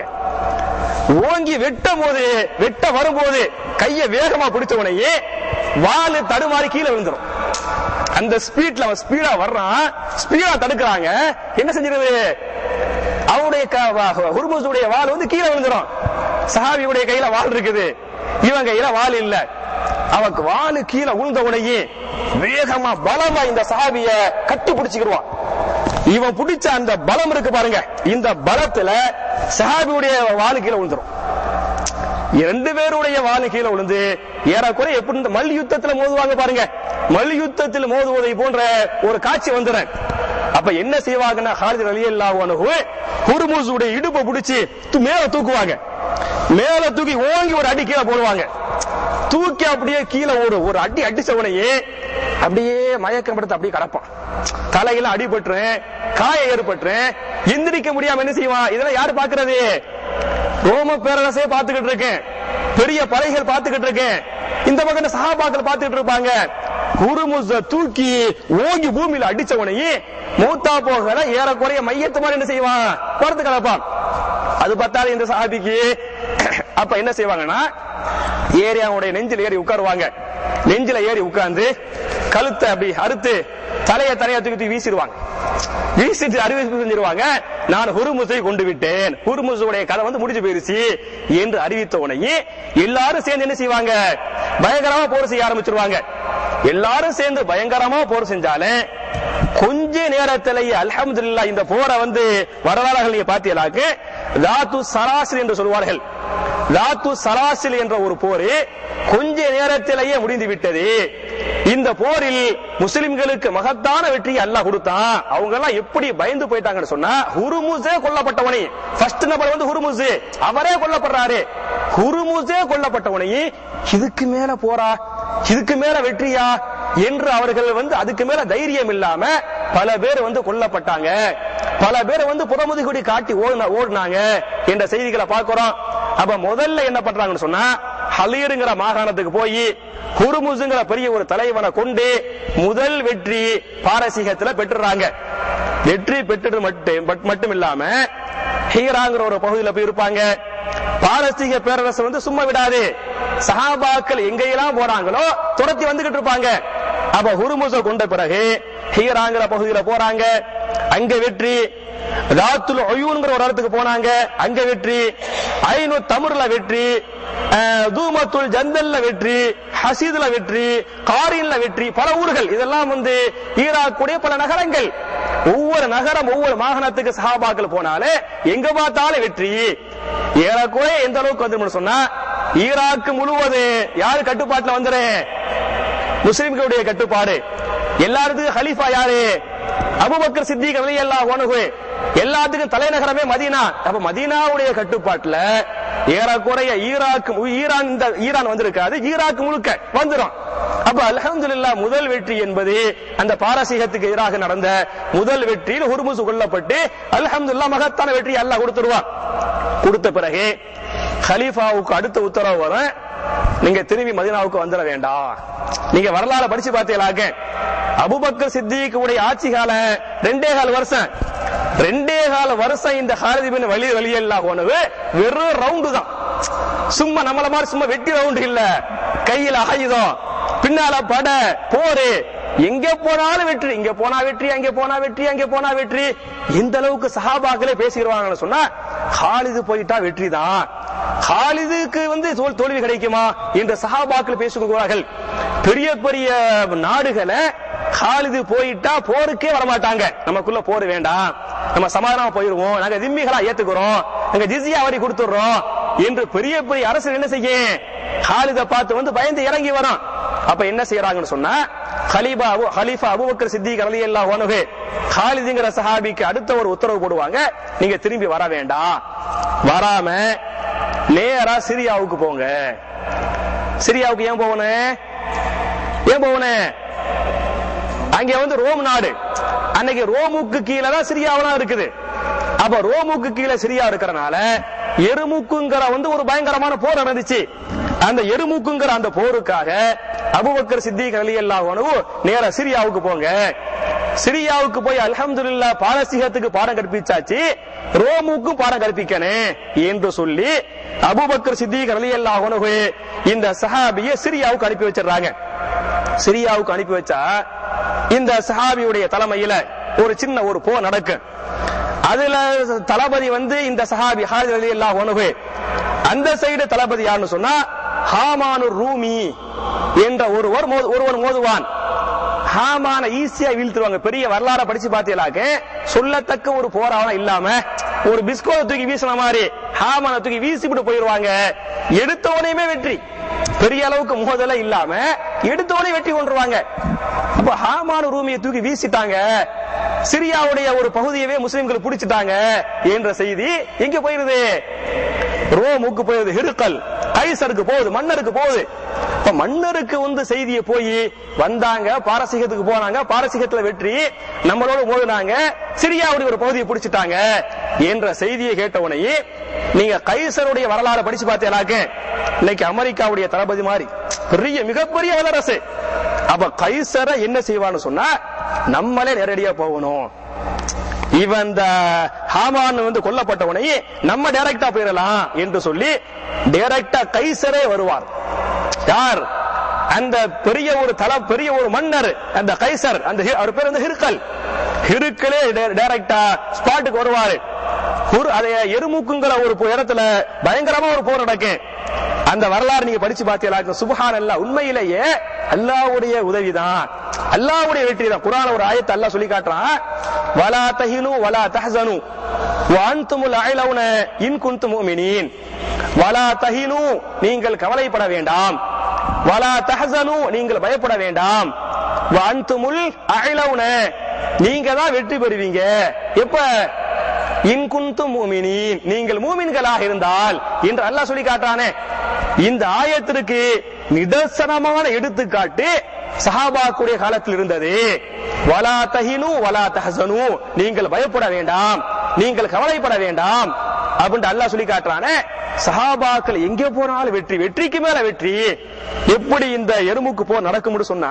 ஓங்கி வெட்டும் போது வெட்ட வரும்போது கைய வேகமா பிடிச்ச உடனே வாள் தடுமாறி கீழே விழுந்துரும் அந்த ஸ்பீட்ல அவன் ஸ்பீடா வர்றான் ஸ்பீடா தடுக்கிறாங்க என்ன செஞ்சிருது அவனுடைய ஹுர்முசுடைய வாள் வந்து கீழே விழுந்துரும் சஹாபியுடைய கையில வாள் இருக்குது இவன் கையில வாள் இல்ல அவனுக்கு வாளு கீழே விழுந்த உடனே வேகமா பலமா இந்த சஹாபிய கட்டி பிடிச்சுக்கிடுவான் இவன் பிடிச்ச அந்த பலம் இருக்கு பாருங்க இந்த பலத்துல சஹாபியுடைய வாளு கீழே விழுந்துரும் ரெண்டு பேருடைய வாளு கீழே விழுந்து ஏறக்குறைய எப்படி இந்த மல்யுத்தத்துல மோதுவாங்க பாருங்க மல்யுத்தத்தில் மோதுவதை போன்ற ஒரு காட்சி வந்துடுறேன் அப்ப என்ன செய்வாங்கன்னா ஹாலித் அலி அல்லாஹு ஹுர்முஸுடைய இடுப்பை பிடிச்சி மேல தூக்குவாங்க மேல தூக்கி ஓங்கி ஒரு அடி கீழே போடுவாங்க தூக்கி அப்படியே கீழே ஒரு ஒரு அடி அடிச்ச உடனே அப்படியே மயக்கம் படுத்து அப்படியே கடப்பான் தலையில அடிபட்டுறேன் காய ஏற்பட்டுறேன் எந்திரிக்க முடியாம என்ன செய்வான் இதெல்லாம் யாரு பாக்குறது ரோம பேரரசே பார்த்துக்கிட்டு இருக்கேன் பெரிய படைகள் பார்த்துக்கிட்டு இருக்கேன் இந்த பக்கம் சகாபாக்கள் பார்த்துக்கிட்டு இருப்பாங்க குருமுச தூக்கி ஓங்கி பூமியில அடிச்ச உடனே மூத்தா போகல ஏறக்குறைய மையத்து மாதிரி என்ன செய்வான் படுத்து கிடப்பான் அது பார்த்தாலும் இந்த சஹாபிக்கு அப்ப என்ன செய்வாங்கன்னா ஏறி அவனுடைய நெஞ்சில் ஏறி உட்காருவாங்க நெஞ்சில ஏறி உட்கார்ந்து கழுத்தை அப்படி அறுத்து தலைய தலைய தூக்கி தூக்கி வீசிடுவாங்க வீசிட்டு அறிவிப்பு செஞ்சிருவாங்க நான் ஹுருமுசை கொண்டு விட்டேன் ஹுருமுசுடைய கதை வந்து முடிஞ்சு போயிருச்சு என்று அறிவித்த உடனே எல்லாரும் சேர்ந்து என்ன செய்வாங்க பயங்கரமா போர் செய்ய ஆரம்பிச்சிருவாங்க எல்லாரும் சேர்ந்து பயங்கரமா போர் செஞ்சாலும் கொஞ்ச நேரத்திலேயே அல்ஹம்துலில்லா இந்த போரை வந்து வரலாறுகள் நீங்க பாத்தீங்களாக்கு தாத்து சராசிரி என்று சொல்வார்கள் தாத்து சராசில் என்ற ஒரு போர் கொஞ்ச நேரத்திலேயே முடிந்து விட்டது இந்த போரில் முஸ்லிம்களுக்கு மகத்தான வெற்றி அல்லாஹ் கொடுத்தான் அவங்க எல்லாம் எப்படி பயந்து போயிட்டாங்கன்னு சொன்னா ஹுருமுசே கொல்லப்பட்டவனே ஃபர்ஸ்ட் நபர் வந்து ஹுருமுசு அவரே கொல்லப்படுறாரு ஹுருமுசே கொல்லப்பட்டவனே இதுக்கு மேல போரா இதுக்கு மேல வெற்றியா என்று அவர்கள் வந்து அதுக்கு மேல தைரியம் இல்லாம பல பேர் வந்து கொல்லப்பட்டாங்க பல பேர் வந்து புறமுதுகுடி காட்டி ஓடுன- ஓடுனாங்க என்ற செய்திகளை பார்க்கிறோம் அப்ப முதல்ல என்ன பண்றாங்கன்னு சொன்னா ஹலீருங்கிற மாகாணத்துக்கு போய் குருமுசுங்கிற பெரிய ஒரு தலைவனை கொண்டு முதல் வெற்றி பாரசீகத்துல பெற்றுறாங்க வெற்றி பெற்றது மட்டும் பட்- மட்டும் இல்லாம ஹீராங்கிற ஒரு பகுதியில போய் இருப்பாங்க பாரசீக பேரரசு வந்து சும்மா விடாது சஹாபாக்கள் எங்கெல்லாம் போறாங்களோ துரத்தி வந்துகிட்டு இருப்பாங்க அப்ப ஹுருமுச கொண்ட பிறகு ஹீராங்கிற பகுதியில போறாங்க அங்க வெற்றி ராத்துல் ஒயூன்கிற ஒரு இடத்துக்கு போனாங்க அங்க வெற்றி ஐநூ தமிழ்ல வெற்றி அஹ், தூமத்துல் ஜந்தல்ல வெற்றி ஹசீதுல வெற்றி காரின்ல வெற்றி பல ஊர்கள் இதெல்லாம் வந்து ஈராக்குடைய பல நகரங்கள் ஒவ்வொரு நகரம் ஒவ்வொரு மாகாணத்துக்கு சஹாபாக்கள் போனாலே எங்க பார்த்தாலும் வெற்றி ஏறக்குறைய எந்த அளவுக்கு வந்துடும் சொன்னா ஈராக்கு முழுவது யாரு கட்டுப்பாட்டுல வந்துரு முஸ்லிம்களுடைய கட்டுப்பாடு எல்லாத்துக்கும் ஹலீஃபா யாரு அபுபக்கர் சித்திக் ரலியல்லாஹு அன்ஹு எல்லாத்துக்கும் தலைநகரமே மதீனா அப்ப மதீனாவுடைய கட்டுப்பாட்டுல ஏறக்குறைய ஈராக் ஈரான் இந்த ஈரான் வந்திருக்காது ஈராக் முழுக்க வந்துரும் அப்ப அல்ஹம்துலில்லாஹ் முதல் வெற்றி என்பது அந்த பாரசீகத்துக்கு எதிராக நடந்த முதல் வெற்றியில் ஹுர்முஸ் கொல்லப்பட்டு அல்ஹம்துலில்லாஹ் மகத்தான வெற்றி அல்லாஹ் கொடுத்துருவான் கொடுத்த பிறகு ஹலீஃபாவுக்கு அடுத்த உத்தரவு வரும் நீங்க திரும்பி மதீனாவுக்கு வந்துட வேண்டாம் நீங்க வரலாறு படிச்சு பார்த்தீங்களாக்க அபுபக்கர் சித்திக்குடைய ஆட்சி காலம் ரெண்டே கால் வருஷம் ரெண்டே கால வருஷம் இந்த ஹாரதிபின் வழி வழியெல்லாம் போனது வெறும் ரவுண்டு தான் சும்மா நம்மள மாதிரி சும்மா வெட்டி ரவுண்டு இல்ல கையில ஆயுதம் பின்னால பட போரு எங்க போனாலும் வெற்றி இங்க போனா வெற்றி அங்க போனா வெற்றி அங்க போனா வெற்றி எந்த அளவுக்கு சஹாபாக்களே பேசிடுவாங்கன்னு சொன்னா ஹாலிது போயிட்டா வெற்றி தான் ஹாலிதுக்கு வந்து தோல் தோல்வி கிடைக்குமா என்ற சஹாபாக்கள் பேசுகிறார்கள் பெரிய பெரிய நாடுகளை ஹாலிது போயிட்டா போருக்கே வரமாட்டாங்க நமக்குள்ள போர் வேண்டாம் நம்ம சமாதானமா போயிருவோம் நாங்க திம்மிகளா ஏத்துக்கிறோம் நாங்க ஜிசியா வரி கொடுத்துடுறோம் என்று பெரிய பெரிய அரசு என்ன செய்யும் ஹாலித பார்த்து வந்து பயந்து இறங்கி வரும் அப்ப என்ன செய்யறாங்கன்னு சொன்னா ஹலீபா அபு ஹலீஃபா அபூபக்கர் சித்திக் ரலியல்லாஹு அன்ஹு ஹாலிதுங்கிற சஹாபிக்கு அடுத்த ஒரு உத்தரவு போடுவாங்க நீங்க திரும்பி வர வேண்டாம் வராம நேரா சிரியாவுக்கு போங்க சிரியாவுக்கு ஏன் போகணும் ஏன் போகணும் அங்க வந்து ரோம் நாடு அன்னைக்கு ரோமுக்கு கீழே தான் சிரியாவெல்லாம் இருக்குது அப்ப ரோமுக்கு கீழே சிரியா இருக்கிறனால எருமுக்குங்கிற வந்து ஒரு பயங்கரமான போர் நடந்துச்சு அந்த எருமுக்குங்கிற அந்த போருக்காக அபுபக்கர் சித்திக் ரலியல்லாஹு அன்ஹு நேரா சிரியாவுக்கு போங்க சிரியாவுக்கு போய் அல்ஹம்துலில்லாஹ் பாரசீகத்துக்கு பாடம் கற்பிச்சாச்சு ரோமுக்கும் பாடம் கற்பிக்கணும் என்று சொல்லி அபுபக்கர் சித்திக் ரலியல்லாஹு அன்ஹு இந்த சஹாபியை சிரியாவுக்கு அனுப்பி வச்சிடுறாங்க சிரியாவுக்கு அனுப்பி வச்சா இந்த சஹாபியுடைய தலைமையில ஒரு சின்ன ஒரு போர் நடக்கும் அதுல தளபதி வந்து இந்த சஹாபி ஹாஜி அலி அல்லாஹ் ஒனுகு அந்த சைடு தளபதி யாருன்னு சொன்னா ஹாமானு ரூமி என்ற ஒருவர் மோது- ஒருவர் மோதுவான் ஹாமான ஈஸியா வீழ்த்துருவாங்க பெரிய வரலாற படிச்சு பார்த்தீங்களாக்க சொல்லத்தக்க ஒரு போராவனம் இல்லாம ஒரு பிஸ்கோவை தூக்கி வீசின மாதிரி ஹாமான தூக்கி வீசிவிட்டு போயிருவாங்க எடுத்த உடனேயுமே வெற்றி பெரிய அளவுக்கு மோதல இல்லாம எடுத்த உடனே வெற்றி கொண்டுருவாங்க அப்ப ஹாமான ரூமியை தூக்கி வீசிட்டாங்க சிரியாவுடைய ஒரு பகுதியவே முஸ்லிம்கள் பிடிச்சிட்டாங்க என்ற செய்தி எங்க போயிருது ரோமுக்கு போயிருது ஹிருக்கல் கைசருக்கு போகுது மன்னருக்கு போகுது இப்ப மன்னருக்கு வந்து செய்தியை போய் வந்தாங்க பாரசீகத்துக்கு போனாங்க பாரசீகத்துல வெற்றி நம்மளோட மோதினாங்க சிரியாவுடைய ஒரு பகுதியை பிடிச்சிட்டாங்க என்ற செய்தியை கேட்ட உடனே நீங்க கைசருடைய வரலாறு படிச்சு பார்த்தீங்களாக்க இன்னைக்கு அமெரிக்காவுடைய தளபதி மாதிரி பெரிய மிகப்பெரிய வல்லரசு அப்ப கைசரை என்ன செய்வான்னு சொன்னா நம்மளே நேரடியா போகணும் இவன் இந்த ஹாமான் வந்து கொல்லப்பட்ட உடனே நம்ம டைரக்டா போயிடலாம் என்று சொல்லி டைரக்டா கைசரே வருவார் யார் அந்த பெரிய ஒரு தல பெரிய ஒரு மன்னர் அந்த கைசர் அந்த ஹி- அவர் பேர் வந்து ஹிருக்கல் ஹிருக்கலே டைரக்டா ஸ்பாட்டுக்கு வருவாரு ஒரு அதை எருமுக்குங்கிற ஒரு போ- இடத்துல பயங்கரமா ஒரு போர் நடக்கும் அந்த வரலாறு நீங்க படிச்சு பார்த்தீங்களா சுபஹான் அல்லா உண்மையிலேயே அல்லாஹ்வுடைய உதவிதான் அல்லாஹ்வுடைய வெற்றி தான் குர்ஆன் ஒரு ஆயத்தை அல்லாஹ் சொல்லி காட்டுறான் வலா தஹினு வலா தஹ்சனு வஅன்துமுல் அலவுன இன் குன்தும் முஃமினீன் வலா தஹினு நீங்கள் கவலைப்பட வேண்டாம் வலா தஹ்சனு நீங்கள் பயப்பட வேண்டாம் வஅன்துமுல் அலவுன நீங்க தான் வெற்றி பெறுவீங்க எப்ப இன் குன்தும் மூமினீன் நீங்கள் மூமின்களாக இருந்தால் என்று அல்லாஹ் சொல்லி காட்டானே இந்த ஆயத்திற்கு நிதர்சனமான எடுத்துக்காட்டு சஹாபாக்குடைய காலத்தில் இருந்தது வலா தஹினு வலா தஹசனு நீங்கள் பயப்பட வேண்டாம் நீங்கள் கவலைப்பட வேண்டாம் அப்படின்னு அல்லாஹ் சொல்லி காட்டுறானே சஹாபாக்கள் எங்க போனாலும் வெற்றி வெற்றிக்கு மேல வெற்றி எப்படி இந்த எறும்புக்கு போ நடக்கும்னு சொன்னா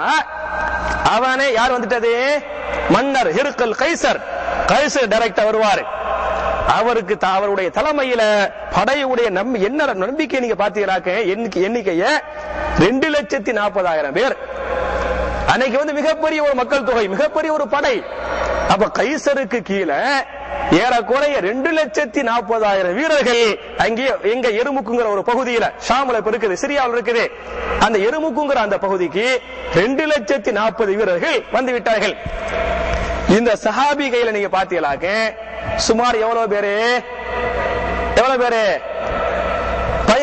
அவனே யார் வந்துட்டது மன்னர் ஹிருக்கல் கைசர் கைசர் டைரக்டா வருவாரு அவருக்கு த- அவருடைய தலைமையில படையுடைய நம் என்ன நம்பிக்கை நீங்க பாத்தீங்கன்னாக்க எண்ணிக்கை எண்ணிக்கைய ரெண்டு லட்சத்தி நாற்பதாயிரம் பேர் அன்னைக்கு வந்து மிகப்பெரிய ஒரு மக்கள் தொகை மிகப்பெரிய ஒரு படை அப்ப கைசருக்கு கீழே ஏறக்குறைய ரெண்டு லட்சத்தி நாற்பதாயிரம் வீரர்கள் அங்கே எங்க எருமுக்குங்கிற ஒரு பகுதியில ஷாமுல இப்ப இருக்குது சிரியாவில் இருக்குது அந்த எருமுக்குங்கிற அந்த பகுதிக்கு ரெண்டு லட்சத்தி நாற்பது வீரர்கள் வந்து விட்டார்கள் இந்த சஹாபி கையில நீங்க பாத்தீங்களாக்க சுமார் எவ்வளவு பேரு எவ்வளவு பேரு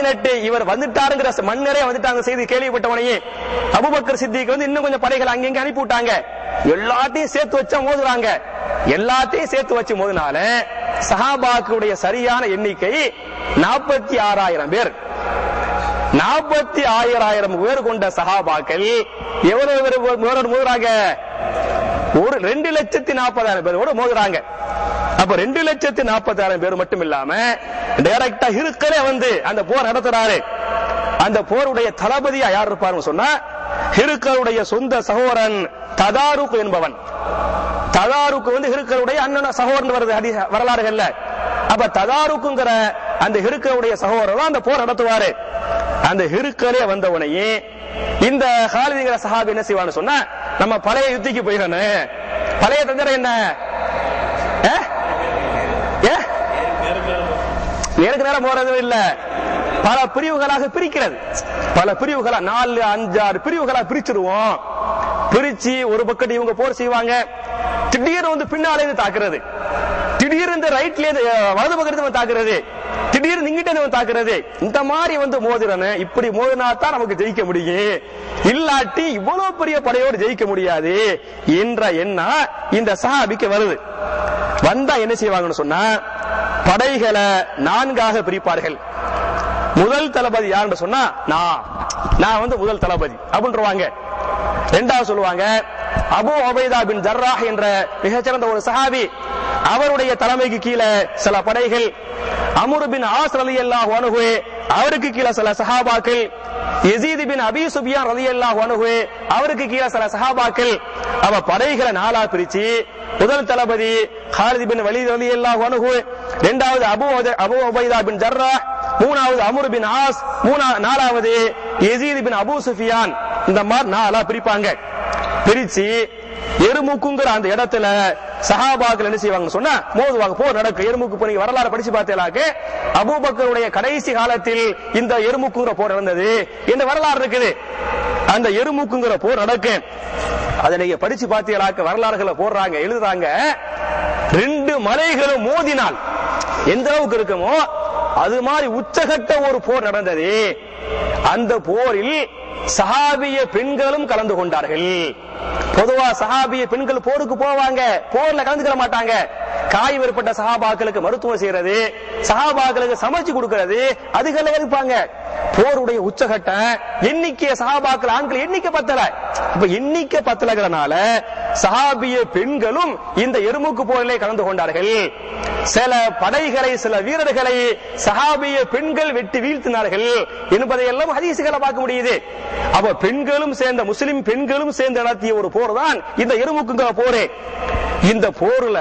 பதினெட்டு இவர் வந்துட்டாருங்கிற மன்னரே வந்துட்டாங்க செய்தி கேள்விப்பட்டவனையே அபுபக்கர் சித்திக்கு வந்து இன்னும் கொஞ்சம் படைகள் அங்கங்க அனுப்பி விட்டாங்க எல்லாத்தையும் சேர்த்து வச்சா மோதுறாங்க எல்லாத்தையும் சேர்த்து வச்சு மோதினால சஹாபாக்களுடைய சரியான எண்ணிக்கை நாற்பத்தி ஆறாயிரம் பேர் நாற்பத்தி ஆயிரம் பேர் கொண்ட சஹாபாக்கள் எவ்வளவு பேர் பேரோட மோதுறாங்க ஒரு ரெண்டு லட்சத்தி நாற்பதாயிரம் பேரோட மோதுறாங்க அப்ப ரெண்டு லட்சத்தி நாற்பதாயிரம் பேர் மட்டும் இல்லாம டைரக்டா இருக்கலே வந்து அந்த போர் நடத்துறாரு அந்த போருடைய தளபதியா யார் இருப்பாருன்னு சொன்னா ஹிருக்கருடைய சொந்த சகோதரன் ததாருக்கு என்பவன் ததாருக்கு வந்து ஹிருக்கருடைய அண்ணன் சகோதரன் வருது ஹதீஸ் வரலாறுகள்ல அப்ப ததாருக்குங்கிற அந்த ஹிருக்கருடைய சகோதரர் தான் அந்த போர் நடத்துவாரு அந்த ஹிருக்கலே வந்தவனையே இந்த ஹாலிதிங்கிற சஹாபி என்ன செய்வான்னு சொன்னா நம்ம பழைய யுத்திக்கு போயிடணும் பழைய தந்திரம் என்ன ஏ? ஏ? நேருக்கு நேரம் போறது இல்ல பல பிரிவுகளாக பிரிக்கிறது பல பிரிவுகளா நாலு அஞ்சாறு பிரிவுகளா பிரிச்சிருவோம் பிரிச்சு ஒரு பக்கத்து இவங்க போர் செய்வாங்க திடீர்னு வந்து பின்னாலே இருந்து தாக்குறது திடீர்னு இந்த ரைட்ல இருந்து அஹ், வலது பக்கத்துல வந்து தாக்குறது திடீர்னு இங்கிட்ட இருந்து வந்து தாக்குறது இந்த மாதிரி வந்து மோதிரனு இப்படி மோதினா தான் நமக்கு ஜெயிக்க முடியும் இல்லாட்டி இவ்வளவு பெரிய படையோடு ஜெயிக்க முடியாது என்ற எண்ணம் இந்த சஹாபிக்கு வருது வந்தா என்ன செய்வாங்கன்னு சொன்னா படைகளை நான்காக பிரிப்பார்கள் முதல் தளபதி யாருன்னு சொன்னா நான் நான் வந்து முதல் தளபதி அப்படின்றவாங்க ரெண்டாவது சொல்லுவாங்க அபு உபைதா பின் ஜர்ராஹ் என்ற மிகச்சிறந்த ஒரு சஹாபி அவருடைய தலைமைக்கு கீழே சில படைகள் அமுர் பின் ஆஸ் ரலியல்லாஹு அன்ஹு அவருக்கு கீழே சில சஹாபாக்கள் யசீத் பின் அபி சுபியான் ரலியல்லாஹு அன்ஹு அவருக்கு கீழே சில சஹாபாக்கள் அவ படைகளை நாலா பிரிச்சு முதல் தளபதி ஹாலித் பின் வலீத் ரலியல்லாஹு அன்ஹு இரண்டாவது அபு உபை- அபு உபைதா பின் ஜர்ராஹ் மூணாவது அமுர் பின் ஆஸ் மூணா நாலாவது யசீத் பின் அபூ சுஃபியான் இந்த மாதிரி நாலா பிரிப்பாங்க பிரிச்சு எருமுக்குங்கிற அந்த இடத்துல சஹாபாக்கள் என்ன செய்வாங்கன்னு சொன்னா மோதுவாங்க போர் நடக்கும் எருமுக்கு போய் வரலாறு படிச்சு பார்த்தேலாக்க அபூபக்கருடைய கடைசி காலத்தில் இந்த எருமுக்குங்கிற போர் நடந்தது இந்த வரலாறு இருக்குது அந்த எருமுக்குங்கிற போர் நடக்கும் அதை நீங்க படிச்சு பார்த்தீங்களாக்க வரலாறுகளை போடுறாங்க எழுதுறாங்க ரெண்டு மலைகளும் மோதினால் எந்த அளவுக்கு இருக்குமோ அது மாதிரி உச்சகட்ட ஒரு போர் நடந்தது அந்த போரில் சஹாபிய பெண்களும் கலந்து கொண்டார்கள் பொதுவா சஹாபிய பெண்கள் போருக்கு போவாங்க போர்ல கலந்துக்கிற மாட்டாங்க காய் ஏற்பட்ட சஹாபாக்களுக்கு மருத்துவம் செய்யறது சஹாபாக்களுக்கு சமைச்சு கொடுக்கிறது அதுகள இருப்பாங்க போருடைய உச்சகட்டம் எண்ணிக்கை சஹாபாக்கள் ஆண்கள் எண்ணிக்கை பத்தல இப்ப எண்ணிக்கை பத்தலங்கிறனால சஹாபிய பெண்களும் இந்த எருமுக்கு போரிலே கலந்து கொண்டார்கள் சில படைகளை சில வீரர்களை சஹாபிய பெண்கள் வெட்டி வீழ்த்தினார்கள் என்பதை எல்லாம் ஹதீசுகளை பார்க்க முடியுது அப்ப பெண்களும் சேர்ந்த முஸ்லிம் பெண்களும் சேர்ந்து நடத்திய ஒரு போர் தான் இந்த எருமுக்குங்கிற போரே இந்த போர்ல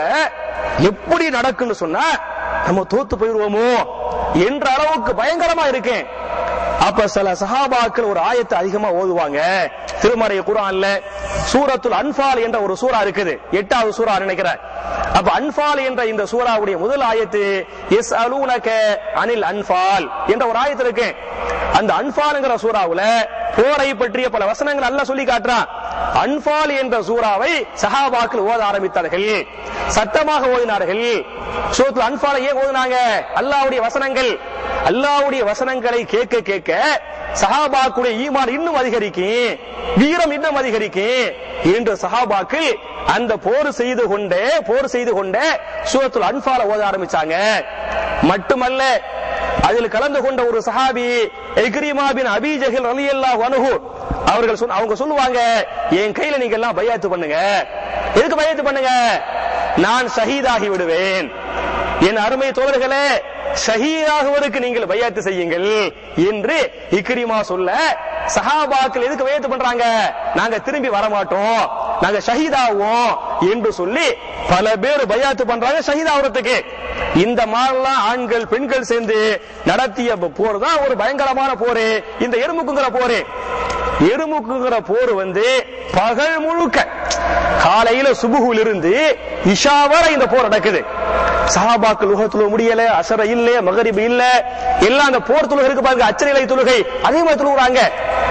எப்படி நடக்குன்னு சொன்னா நம்ம தோத்து போயிடுவோமோ என்ற அளவுக்கு பயங்கரமா இருக்கேன் அப்ப சில சஹாபாக்கள் ஒரு ஆயத்தை அதிகமா ஓதுவாங்க திருமறை குரான்ல சூரத்துல் அன்பால் என்ற ஒரு சூரா இருக்குது எட்டாவது சூரா நினைக்கிறேன் அப்ப அன்பால் என்ற இந்த சூறாவுடைய முதல் ஆயத்து எஸ் அலூனக அனில் அன்பால் என்ற ஒரு ஆயத்து இருக்கு அந்த அன்பால்ங்கிற சூறாவுல போரை பற்றிய பல வசனங்கள் அல்லாஹ் சொல்லி காட்டுறான் அன்பால் என்ற சூறாவை சஹாபாக்கள் ஓத ஆரம்பித்தார்கள் சத்தமாக ஓதினார்கள் சூரத்துல் அன்பாலை ஏன் ஓதுனாங்க அல்லாஹ்வுடைய வசனங்கள் அல்லாஹ்வுடைய வசனங்களை கேட்க கேட்க சஹாபாக்குடைய ஈமான் இன்னும் அதிகரிக்கும் வீரம் இன்னும் அதிகரிக்கும் என்று சஹாபாக்கள் அந்த போர் செய்து கொண்டே போர் செய்து கொண்டே சூரத்துல் அன்பால ஓத ஆரம்பிச்சாங்க மட்டுமல்ல அதில் கலந்து கொண்ட ஒரு சஹாபி எக்ரிமா பின் அபி ஜஹில் ரலியல்லாஹு அன்ஹு அவர்கள் சொன்ன அவங்க சொல்லுவாங்க என் கையில நீங்க எல்லாம் பையாத்து பண்ணுங்க எதுக்கு பையாத்து பண்ணுங்க நான் ஷஹீதாகி விடுவேன் என் அருமை தோழர்களே ஷஹீதாகுவதற்கு நீங்கள் பையாத்து செய்யுங்கள் என்று இக்ரிமா சொல்ல சஹாபாக்கள் எதுக்கு பையாத்து பண்றாங்க நாங்க திரும்பி வர மாட்டோம் நாங்க ஷஹீதாவோம் என்று சொல்லி பல பேர் பையாத்து பண்றாங்க ஷஹீதாகிறதுக்கு இந்த மாதிரிலாம் ஆண்கள் பெண்கள் சேர்ந்து நடத்திய போர் தான் ஒரு பயங்கரமான போரு இந்த எறும்புக்குங்கிற போரு எறும்புக்குங்கிற போர் வந்து பகல் முழுக்க காலையில சுபுகுல இருந்து இஷா வரை இந்த போர் நடக்குது சஹாபாக்கள் உகத்துல முடியல அசர இல்ல மகரிப் இல்ல எல்லாம் அந்த போர் தொழுகை இருக்கு பாருங்க அச்சநிலை தொழுகை அதே மாதிரி தொழுகிறாங்க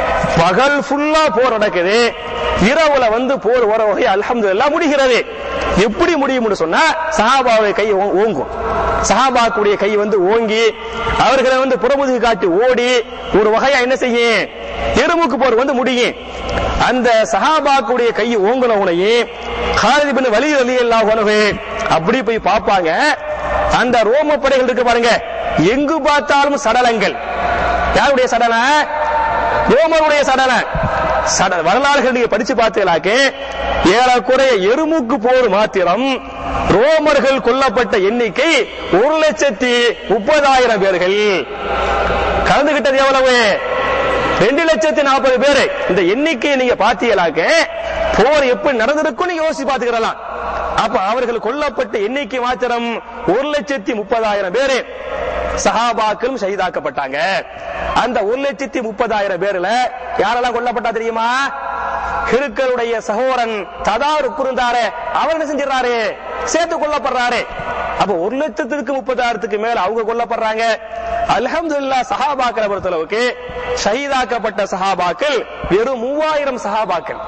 பகல் ஃபுல்லா போர் நடக்குது இரவுல வந்து போர் வர வகை அல்ஹம்துலில்லாஹ் முடிகிறது எப்படி முடியும்னு சொன்னா சஹாபாவை கை ஓ- ஓங்கும் சஹாபாக்குடைய கை வந்து ஓங்கி அவர்களை வந்து புறமுதுகு காட்டி ஓடி ஒரு வகையா என்ன செய்யும் எருமுக்கு போர் வந்து முடியும் அந்த சஹாபாக்குடைய கை ஓங்குன உனையே ஹாலித் பின் வலி அலி அல்லாஹ் அப்படி போய் பார்ப்பாங்க அந்த ரோம படைகள் இருக்கு பாருங்க எங்கு பார்த்தாலும் சடலங்கள் யாருடைய சடலம் ரோமருடைய சடலம் சட வரலாறுகள் நீங்க படிச்சு பார்த்தீங்களாக்கு ஏறக்குறைய எருமுக்கு போர் மாத்திரம் ரோமர்கள் கொல்லப்பட்ட எண்ணிக்கை ஒரு லட்சத்தி முப்பதாயிரம் பேர்கள் கலந்துகிட்டது எவ்வளவு ரெண்டு லட்சத்தி நாற்பது பேரு இந்த எண்ணிக்கையை நீங்க பாத்தீங்களாக்க போர் எப்படி நடந்திருக்கும் நீங்க யோசிச்சு பாத்துக்கலாம் அப்ப அவர்கள் கொல்லப்பட்ட எண்ணிக்கை மாத்திரம் ஒரு லட்சத்தி முப்பதாயிரம் பேரு சஹாபாக்களும் ஷஹீதாக்கப்பட்டாங்க அந்த ஒரு லட்சத்தி முப்பதாயிரம் பேர்ல யாரெல்லாம் கொல்லப்பட்டா தெரியுமா கிருக்கருடைய சகோதரன் ததாரு குறுந்தாரு அவர் என்ன செஞ்சிடறாரு சேர்த்து கொல்லப்படுறாரு அப்ப ஒரு லட்சத்திற்கு முப்பதாயிரத்துக்கு மேல அவங்க கொல்லப்படுறாங்க அல்ஹம்துலில்லாஹ் சஹாபாக்களை பொறுத்தளவுக்கு ஷஹீதாக்கப்பட்ட சஹாபாக்கள் வெறும் மூவாயிரம் சஹாபாக்கள்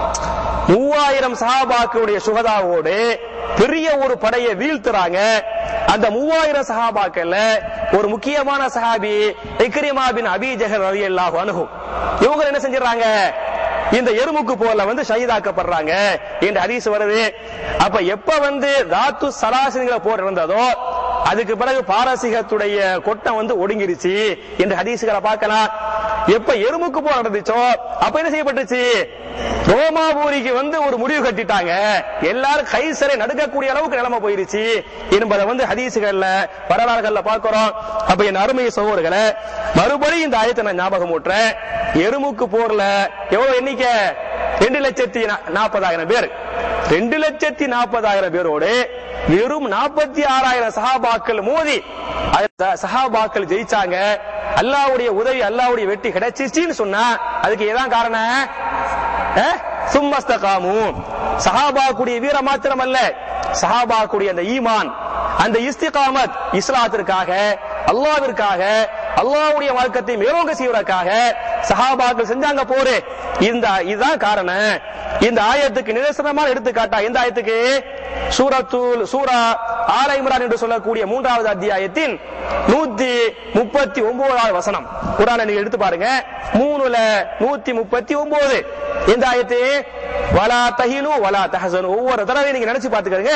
மூவாயிரம் சஹாபாக்களுடைய சுகதாவோடு பெரிய ஒரு படையை வீழ்த்துறாங்க அந்த மூவாயிரம் சஹாபாக்கள்ல ஒரு முக்கியமான சஹாபி இக்ரிமா பின் அபி ஜஹர் ரலியல்லாஹு அன்ஹு இவங்க என்ன செஞ்சிடறாங்க இந்த எருமுக்கு போர்ல வந்து ஷஹீதாக்கப்படுறாங்க என்று ஹதீஸ் வருது அப்ப எப்ப வந்து தாத்து சலாசிங்கிற போர் இருந்ததோ அதுக்கு பிறகு பாரசீகத்துடைய கொட்டம் வந்து ஒடுங்கிருச்சு என்று ஹதீசுகளை பார்க்கலாம் எப்ப எருமுக்கு போர் நடந்துச்சோ அப்ப என்ன செய்யப்பட்டுச்சு ரோமாபூரிக்கு வந்து ஒரு முடிவு கட்டிட்டாங்க எல்லாரும் கைசரை நடுக்கக்கூடிய அளவுக்கு நிலைமை போயிருச்சு என்பதை வந்து ஹதீசுகள்ல வரலாறுகள்ல பார்க்கிறோம் அப்ப என் அருமை சகோதரர்களை மறுபடியும் இந்த ஆயத்தை நான் ஞாபகம் ஊட்டுறேன் எருமுக்கு போர்ல எவ்வளவு எண்ணிக்கை ரெண்டு லட்சத்தி நா- நாற்பதாயிரம் பேர் ரெண்டு லட்சத்தி நாற்பதாயிரம் பேரோடு வெறும் நாற்பத்தி ஆறாயிரம் சஹாபாக்கள் மோதி அதுல சஹாபாக்கள் ஜெயிச்சாங்க அல்லாவுடைய உதவி அல்லாவுடைய வெற்றி கிடைச்சிச்சுன்னு சொன்னா அதுக்கு ஏதான் காரணம் அஹ்? சும்மஸ்தகாமு சஹாபாக்குடைய வீர மாத்திரம் அல்ல சஹாபாக்குடைய அந்த ஈமான் அந்த இஸ்திகாமத் இஸ்லாத்திற்காக அல்லாவிற்காக அல்லாஹ்வுடைய மார்க்கத்தை மேலோங்க செய்வதற்காக சஹாபாக்கள் செஞ்சாங்க போரு இந்த இதுதான் காரணம் இந்த ஆயத்துக்கு நிதர்சனமான எடுத்துக்காட்டா எந்த ஆயத்துக்கு சூரத்துல் சூரா ஆல இம்ரான் என்று சொல்லக்கூடிய மூன்றாவது அத்தியாயத்தின் நூத்தி முப்பத்தி ஒன்பதாவது வசனம் குரானை நீங்க எடுத்து பாருங்க மூணுல நூத்தி முப்பத்தி ஒன்பது எந்த ஆயத்து வலா தஹினு வலா தஹசனு ஒவ்வொரு தடவை நீங்க நினைச்சு பாத்துக்கங்க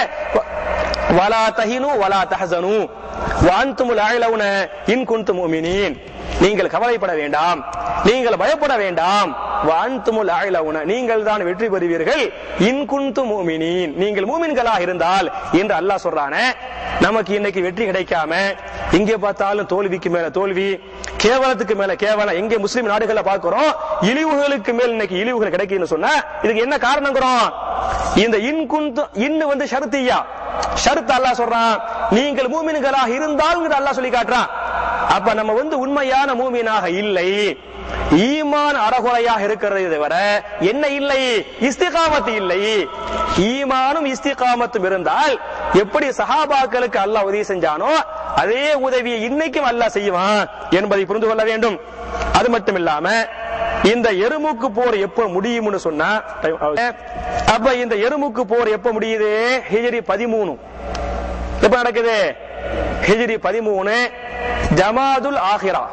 வலா தஹினு வலா தஹசனு வான்துமுல் அழலவுன இன் குன்து முமினீன் நீங்கள் கவலைப்பட வேண்டாம் நீங்கள் பயப்பட வேண்டாம் வான்துமுல் அழலவுன நீங்கள் தான் வெற்றி பெறுவீர்கள் இன் குன்து முமினீன் நீங்கள் மூமின்களாக இருந்தால் என்று அல்லாஹ் சொல்றானே நமக்கு இன்னைக்கு வெற்றி கிடைக்காம எங்கே பார்த்தாலும் தோல்விக்கு மேல தோல்வி கேவலத்துக்கு மேல கேவலம் எங்கே முஸ்லிம் நாடுகளை பார்க்கிறோம் இழிவுகளுக்கு மேல் இன்னைக்கு இழிவுகள் கிடைக்குதுன்னு சொன்னா இதுக்கு என்ன காரணங்கிறோம் இந்த இன் குந்து இன்னு வந்து ஷருத்தியா ஷருத் அல்லாஹ் சொல்றான் நீங்கள் மூமின்களாக இருந்தால் அல்லாஹ் சொல்லி காட்டுறான் அப்ப நம்ம வந்து உண்மையான மூமினாக இல்லை ஈமான் அறகுறையாக இருக்கிறதை தவிர என்ன இல்லை இஸ்திகாமத்து இல்லை ஈமானும் இஸ்திகாமத்தும் இருந்தால் எப்படி சஹாபாக்களுக்கு அல்லாஹ் உதவி செஞ்சானோ அதே உதவியை இன்னைக்கும் அல்லாஹ் செய்வான் என்பதை புரிந்து கொள்ள வேண்டும் அது மட்டும் இல்லாம இந்த எருமுக்கு போர் எப்ப முடியும்னு சொன்னா அப்ப இந்த எருமுக்கு போர் எப்ப முடியுது ஹிஜ்ரி பதிமூணு எப்ப நடக்குது ஹிஜ்ரி பதிமூணு ஜமாதுல் ஆஹிரா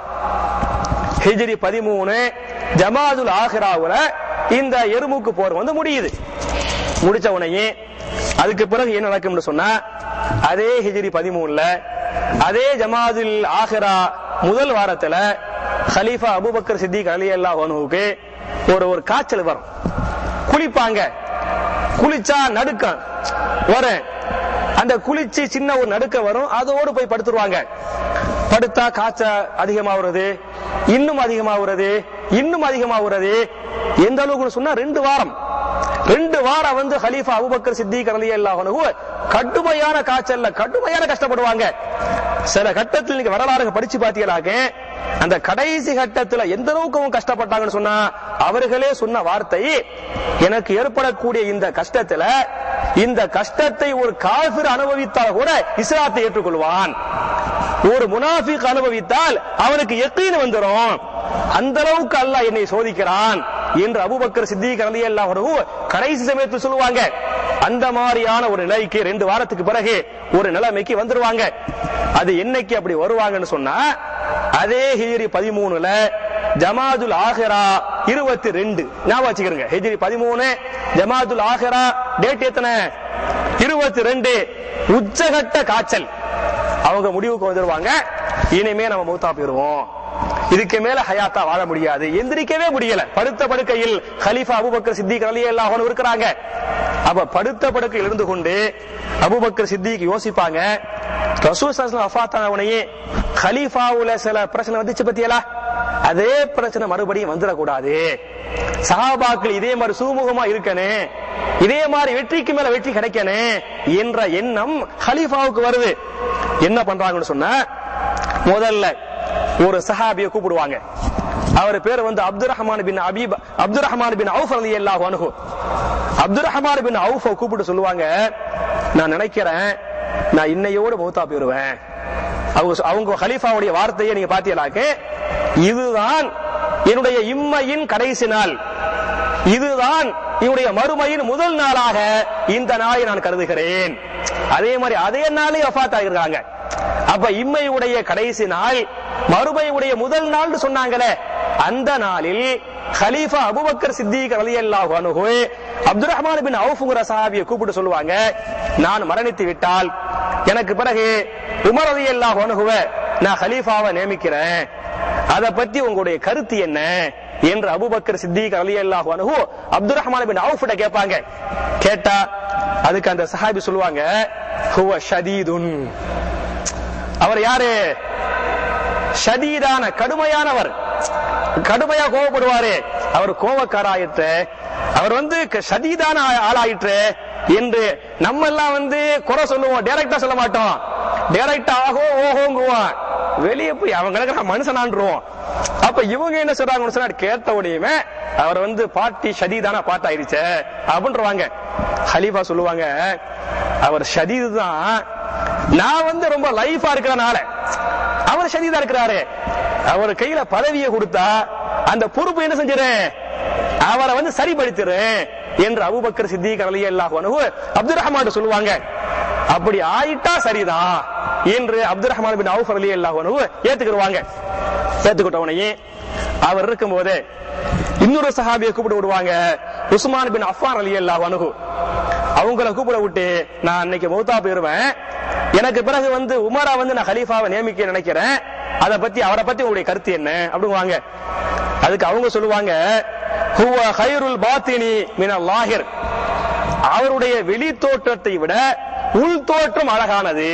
ஹிஜ்ரி பதிமூணு ஜமாதுல் ஆஹிராவுல இந்த எருமுக்கு போர் வந்து முடியுது முடிச்ச உடனே அதுக்கு பிறகு என்ன நடக்கும்னு சொன்னா அதே ஹிஜ்ரி பதிமூணுல அதே ஜமாதுல் ஆஹிரா முதல் வாரத்துல ஹலீஃபா அபூபக்கர் சித்திக் அலி அல்லாஹ் அன்ஹுவுக்கு ஒரு ஒரு காய்ச்சல் வரும் குளிப்பாங்க குளிச்சா நடுக்கம் வரும் அந்த குளிச்சு சின்ன ஒரு நடுக்கம் வரும் அதோடு போய் படுத்துருவாங்க படுத்தா காய்ச்ச அதிகமாகிறது இன்னும் அதிகமாகிறது இன்னும் அதிகமாகிறது எந்த அளவுக்கு சொன்னா ரெண்டு வாரம் ரெண்டு வாரம் வந்து ஹலீஃபா அபூபக்கர் சித்திக் ரலியல்லாஹு அன்ஹு கடுமையான காய்ச்சல்ல கடுமையான கஷ்டப்படுவாங்க சில கட்டத்தில் நீங்க வரலாறு படிச்சு பாத்தீங்களாக்க அந்த கடைசி கட்டத்துல எந்த அளவுக்கு அவங்க கஷ்டப்பட்டாங்கன்னு சொன்னா அவர்களே சொன்ன வார்த்தை எனக்கு ஏற்படக்கூடிய இந்த கஷ்டத்துல இந்த கஷ்டத்தை ஒரு காஃபிர் அனுபவித்தால் கூட இஸ்லாத்தை ஏற்றுக்கொள்வான் ஒரு முனாஃபிக் அனுபவித்தால் அவனுக்கு எக்கீன் வந்துரும் அந்த அளவுக்கு அல்லாஹ் என்னை சோதிக்கிறான் என்று அபூபக்கர் சித்திக் ரலியல்லாஹு அன்ஹு கடைசி சமயத்தில் சொல்லுவாங்க அந்த மாதிரியான ஒரு நிலைக்கு ரெண்டு வாரத்துக்கு பிறகு ஒரு நிலைமைக்கு வந்துருவாங்க அது என்னைக்கு அப்படி வருவாங்கன்னு சொன்னா அதே ஹிஜ்ரி பதிமூணுல ஜமாதுல் ஆஹிரா இருபத்தி ரெண்டு ஞாபகம் வச்சுக்கிறங்க ஹிஜ்ரி பதிமூணு ஜமாதுல் ஆஹிரா டேட் எத்தனை இருபத்தி ரெண்டு உச்சகட்ட காய்ச்சல் அவங்க முடிவுக்கு வந்துருவாங்க இனிமே நம்ம மூத்தா போயிருவோம் இதுக்கு மேல ஹயாத்தா வாழ முடியாது எந்திரிக்கவே முடியல படுத்த படுக்கையில் ஹலீஃபா அபுபக்கர் சித்திக் அலி எல்லாம் இருக்கிறாங்க அப்ப படுத்த படுக்கையில் இருந்து கொண்டு அபுபக்கர் சித்திக் யோசிப்பாங்க ரசூல் சல்லல்லாஹு அஃபாத்தானவனையே ஹலீஃபாவுல சில பிரச்சனை வந்துச்சு பத்தியலா அதே பிரச்சனை மறுபடியும் வந்துடக்கூடாது சஹாபாக்கள் இதே மாதிரி சுமூகமா இருக்கனே இதே மாதிரி வெற்றிக்கு மேல வெற்றி கிடைக்கனே என்ற எண்ணம் ஹலீஃபாவுக்கு வருது என்ன பண்றாங்கன்னு சொன்னா முதல்ல ஒரு சஹாபிய கூப்பிடுவாங்க அவர் பேர் வந்து அப்துல் ரஹ்மான் பின் அபீப் அப்துல் ரஹ்மான் பின் அவுஃப் அலி அல்லாஹ் அனுகு அப்துல் ரஹ்மான் பின் அவுஃப் கூப்பிட்டு சொல்லுவாங்க நான் நினைக்கிறேன் நான் இன்னையோடு மௌத்தா போயிருவேன் அவங்க அவங்க ஹலீஃபாவுடைய வார்த்தையை நீங்க பாத்தீங்களாக்கு இதுதான் என்னுடைய இம்மையின் கடைசி நாள் இதுதான் என்னுடைய மறுமையின் முதல் நாளாக இந்த நாளை நான் கருதுகிறேன் அதே மாதிரி அதே நாளே வஃபாத் ஆகிருக்காங்க அப்ப இம்மையுடைய கடைசி நாள் மறுமையுடைய முதல் நாள் சொன்னாங்களே அந்த நாளில் ஹலீஃபா அபுபக்கர் சித்திக் ரலியல்லாஹு அன்ஹு அப்துல் ரஹ்மான் பின் அவுஃப்ங்கிற சஹாபியை கூப்பிட்டு சொல்லுவாங்க நான் மரணித்து விட்டால் எனக்கு பிறகு உமர் ரலியல்லாஹு அன்ஹுவ நான் ஹலீஃபாவை நியமிக்கிறேன் அத பத்தி உங்களுடைய கருத்து என்ன என்று அபுபக்கர் சித்திக் ரலியல்லாஹு அன்ஹு அப்துல் ரஹ்மான் பின் அவுஃப்ட கேட்பாங்க கேட்டா அதுக்கு அந்த சஹாபி சொல்லுவாங்க ஹுவ ஷதீதுன் அவர் யாரு ஷதீதான கடுமையானவர் கடுமையா கோவப்படுவாரு அவர் கோவக்காராயிற்று அவர் வந்து க- ஷதீதான ஆ- ஆளாயிற்று என்று நம்ம எல்லாம் வந்து குறை சொல்லுவோம் டைரக்டா சொல்ல மாட்டோம் டைரக்டா ஆகோ ஓஹோங்குவோம் வெளியே போய் அவங்க கிடக்குற மனுஷனான்றுவோம் அப்ப இவங்க என்ன சொல்றாங்கன்னு சொன்னா கேட்ட உடனே அவர் வந்து பாட்டி ஷதீதான பாட்டாயிருச்சே அப்படின்றவாங்க ஹலீஃபா சொல்லுவாங்க அவர் ஷதீது தான் நான் வந்து ரொம்ப லைஃபா இருக்கிறனால அவர் ஷதீதா இருக்கிறாரு அவர் கையில பதவியை கொடுத்தா அந்த பொறுப்பு என்ன செஞ்சிடறேன் அவரை வந்து சரிப்படுத்திடுறேன் என்று அபூபக்கர் சித்திக் அலி அல்லாஹ் அப்துல் ரஹ்மான் சொல்லுவாங்க அப்படி ஆயிட்டா சரிதான் என்று அப்துல் ரஹ்மான் பின் அவுஃப் அலி அல்லாஹ் ஏத்துக்கிடுவாங்க ஏத்துக்கிட்டவனையே அவர் இருக்கும்போதே இன்னொரு சஹாபியை கூப்பிட்டு விடுவாங்க உஸ்மான் பின் அஃபான் அலி அல்லாஹ் அனுகு அவங்கள கூப்பிட விட்டு நான் அன்னைக்கு மௌத்தா போயிருவேன் எனக்கு பிறகு வந்து உமரா வந்து நான் கலீஃபாவை நியமிக்க நினைக்கிறேன் அத பத்தி அவரை பத்தி உங்களுடைய கருத்து என்ன அப்படிங்குவாங்க அதுக்கு அவங்க சொல்லுவாங்க ஹுவ ஹைருல் பாத்தினி மினல் லாஹிர் அவருடைய வெளி தோற்றத்தை விட உள் தோற்றம் அழகானது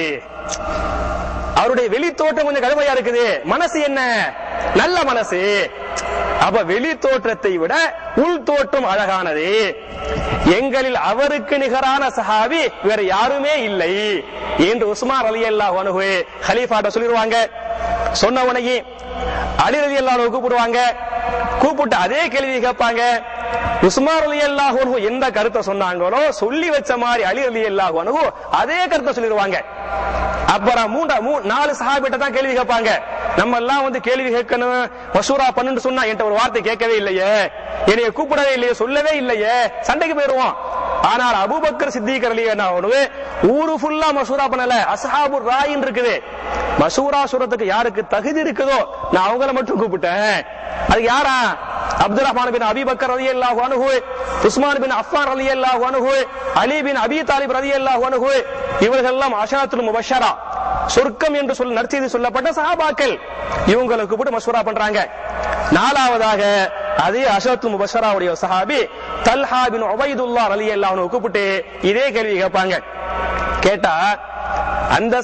அவருடைய வெளி தோற்றம் கொஞ்சம் கடுமையா இருக்குது மனசு என்ன நல்ல மனசு அப்ப வெளி தோற்றத்தை விட உள் தோற்றம் அழகானது எங்களில் அவருக்கு நிகரான சஹாபி வேற யாருமே இல்லை என்று உஸ்மான் அலி அல்லா அனுகு ஹலீஃபாட்ட சொல்லிடுவாங்க சொன்ன உடனே அலி அலி அல்லா கூப்பிடுவாங்க கூப்பிட்டு அதே கேள்வி கேட்பாங்க உஸ்மான் அலி அல்லாஹ் எந்த கருத்தை சொன்னாங்களோ சொல்லி வச்ச மாதிரி அலி அலி அல்லாஹ் அதே கருத்தை சொல்லிடுவாங்க அப்புறம் மூன்றா மூ நாலு சஹாபிட்ட தான் கேள்வி கேட்பாங்க நம்ம எல்லாம் வந்து கேள்வி கேட்கணும் மசூரா பண்ணுன்னு சொன்னா என்கிட்ட ஒரு வார்த்தை கேட்கவே இல்லையே என்னைய கூப்பிடவே இல்லையே சொல்லவே இல்லையே சண்டைக்கு போயிருவோம் ஆனால் அபூபக்கர் சித்திகர் அலி என்ன ஒண்ணு ஊரு ஃபுல்லா மசூரா பண்ணல அஸ்ஹாபு ராயின் இருக்குது மசூரா சுரத்துக்கு யாருக்கு தகுதி இருக்குதோ நான் அவங்கள மட்டும் கூப்பிட்டேன் அது யாரா Abdul Rahman bin Abi Bakr ரதி அல்லாஹு அனுஹு உஸ்மான் பின் அஃபான் ரதி அல்லாஹு அனுஹு அலி பின் அபி தாலிப் ரதி அல்லாஹு அனுஹு இவர்கள் எல்லாம் அஷராத்துல் முபஷரா சொர்க்கம் என்று சொல்லி நற்செய்தி சொல்லப்பட்ட சஹாபாக்கள் இவங்களுக்கு கூப்பிட்டு மசூரா பண்றாங்க நாலாவதாக அதே அஷரத்துல் முபஷராவுடைய சஹாபி தல்ஹா பின் உபைதுல்லா ரலி அல்லாஹ் கூப்பிட்டு இதே கேள்வி கேட்பாங்க கேட்டா அந்த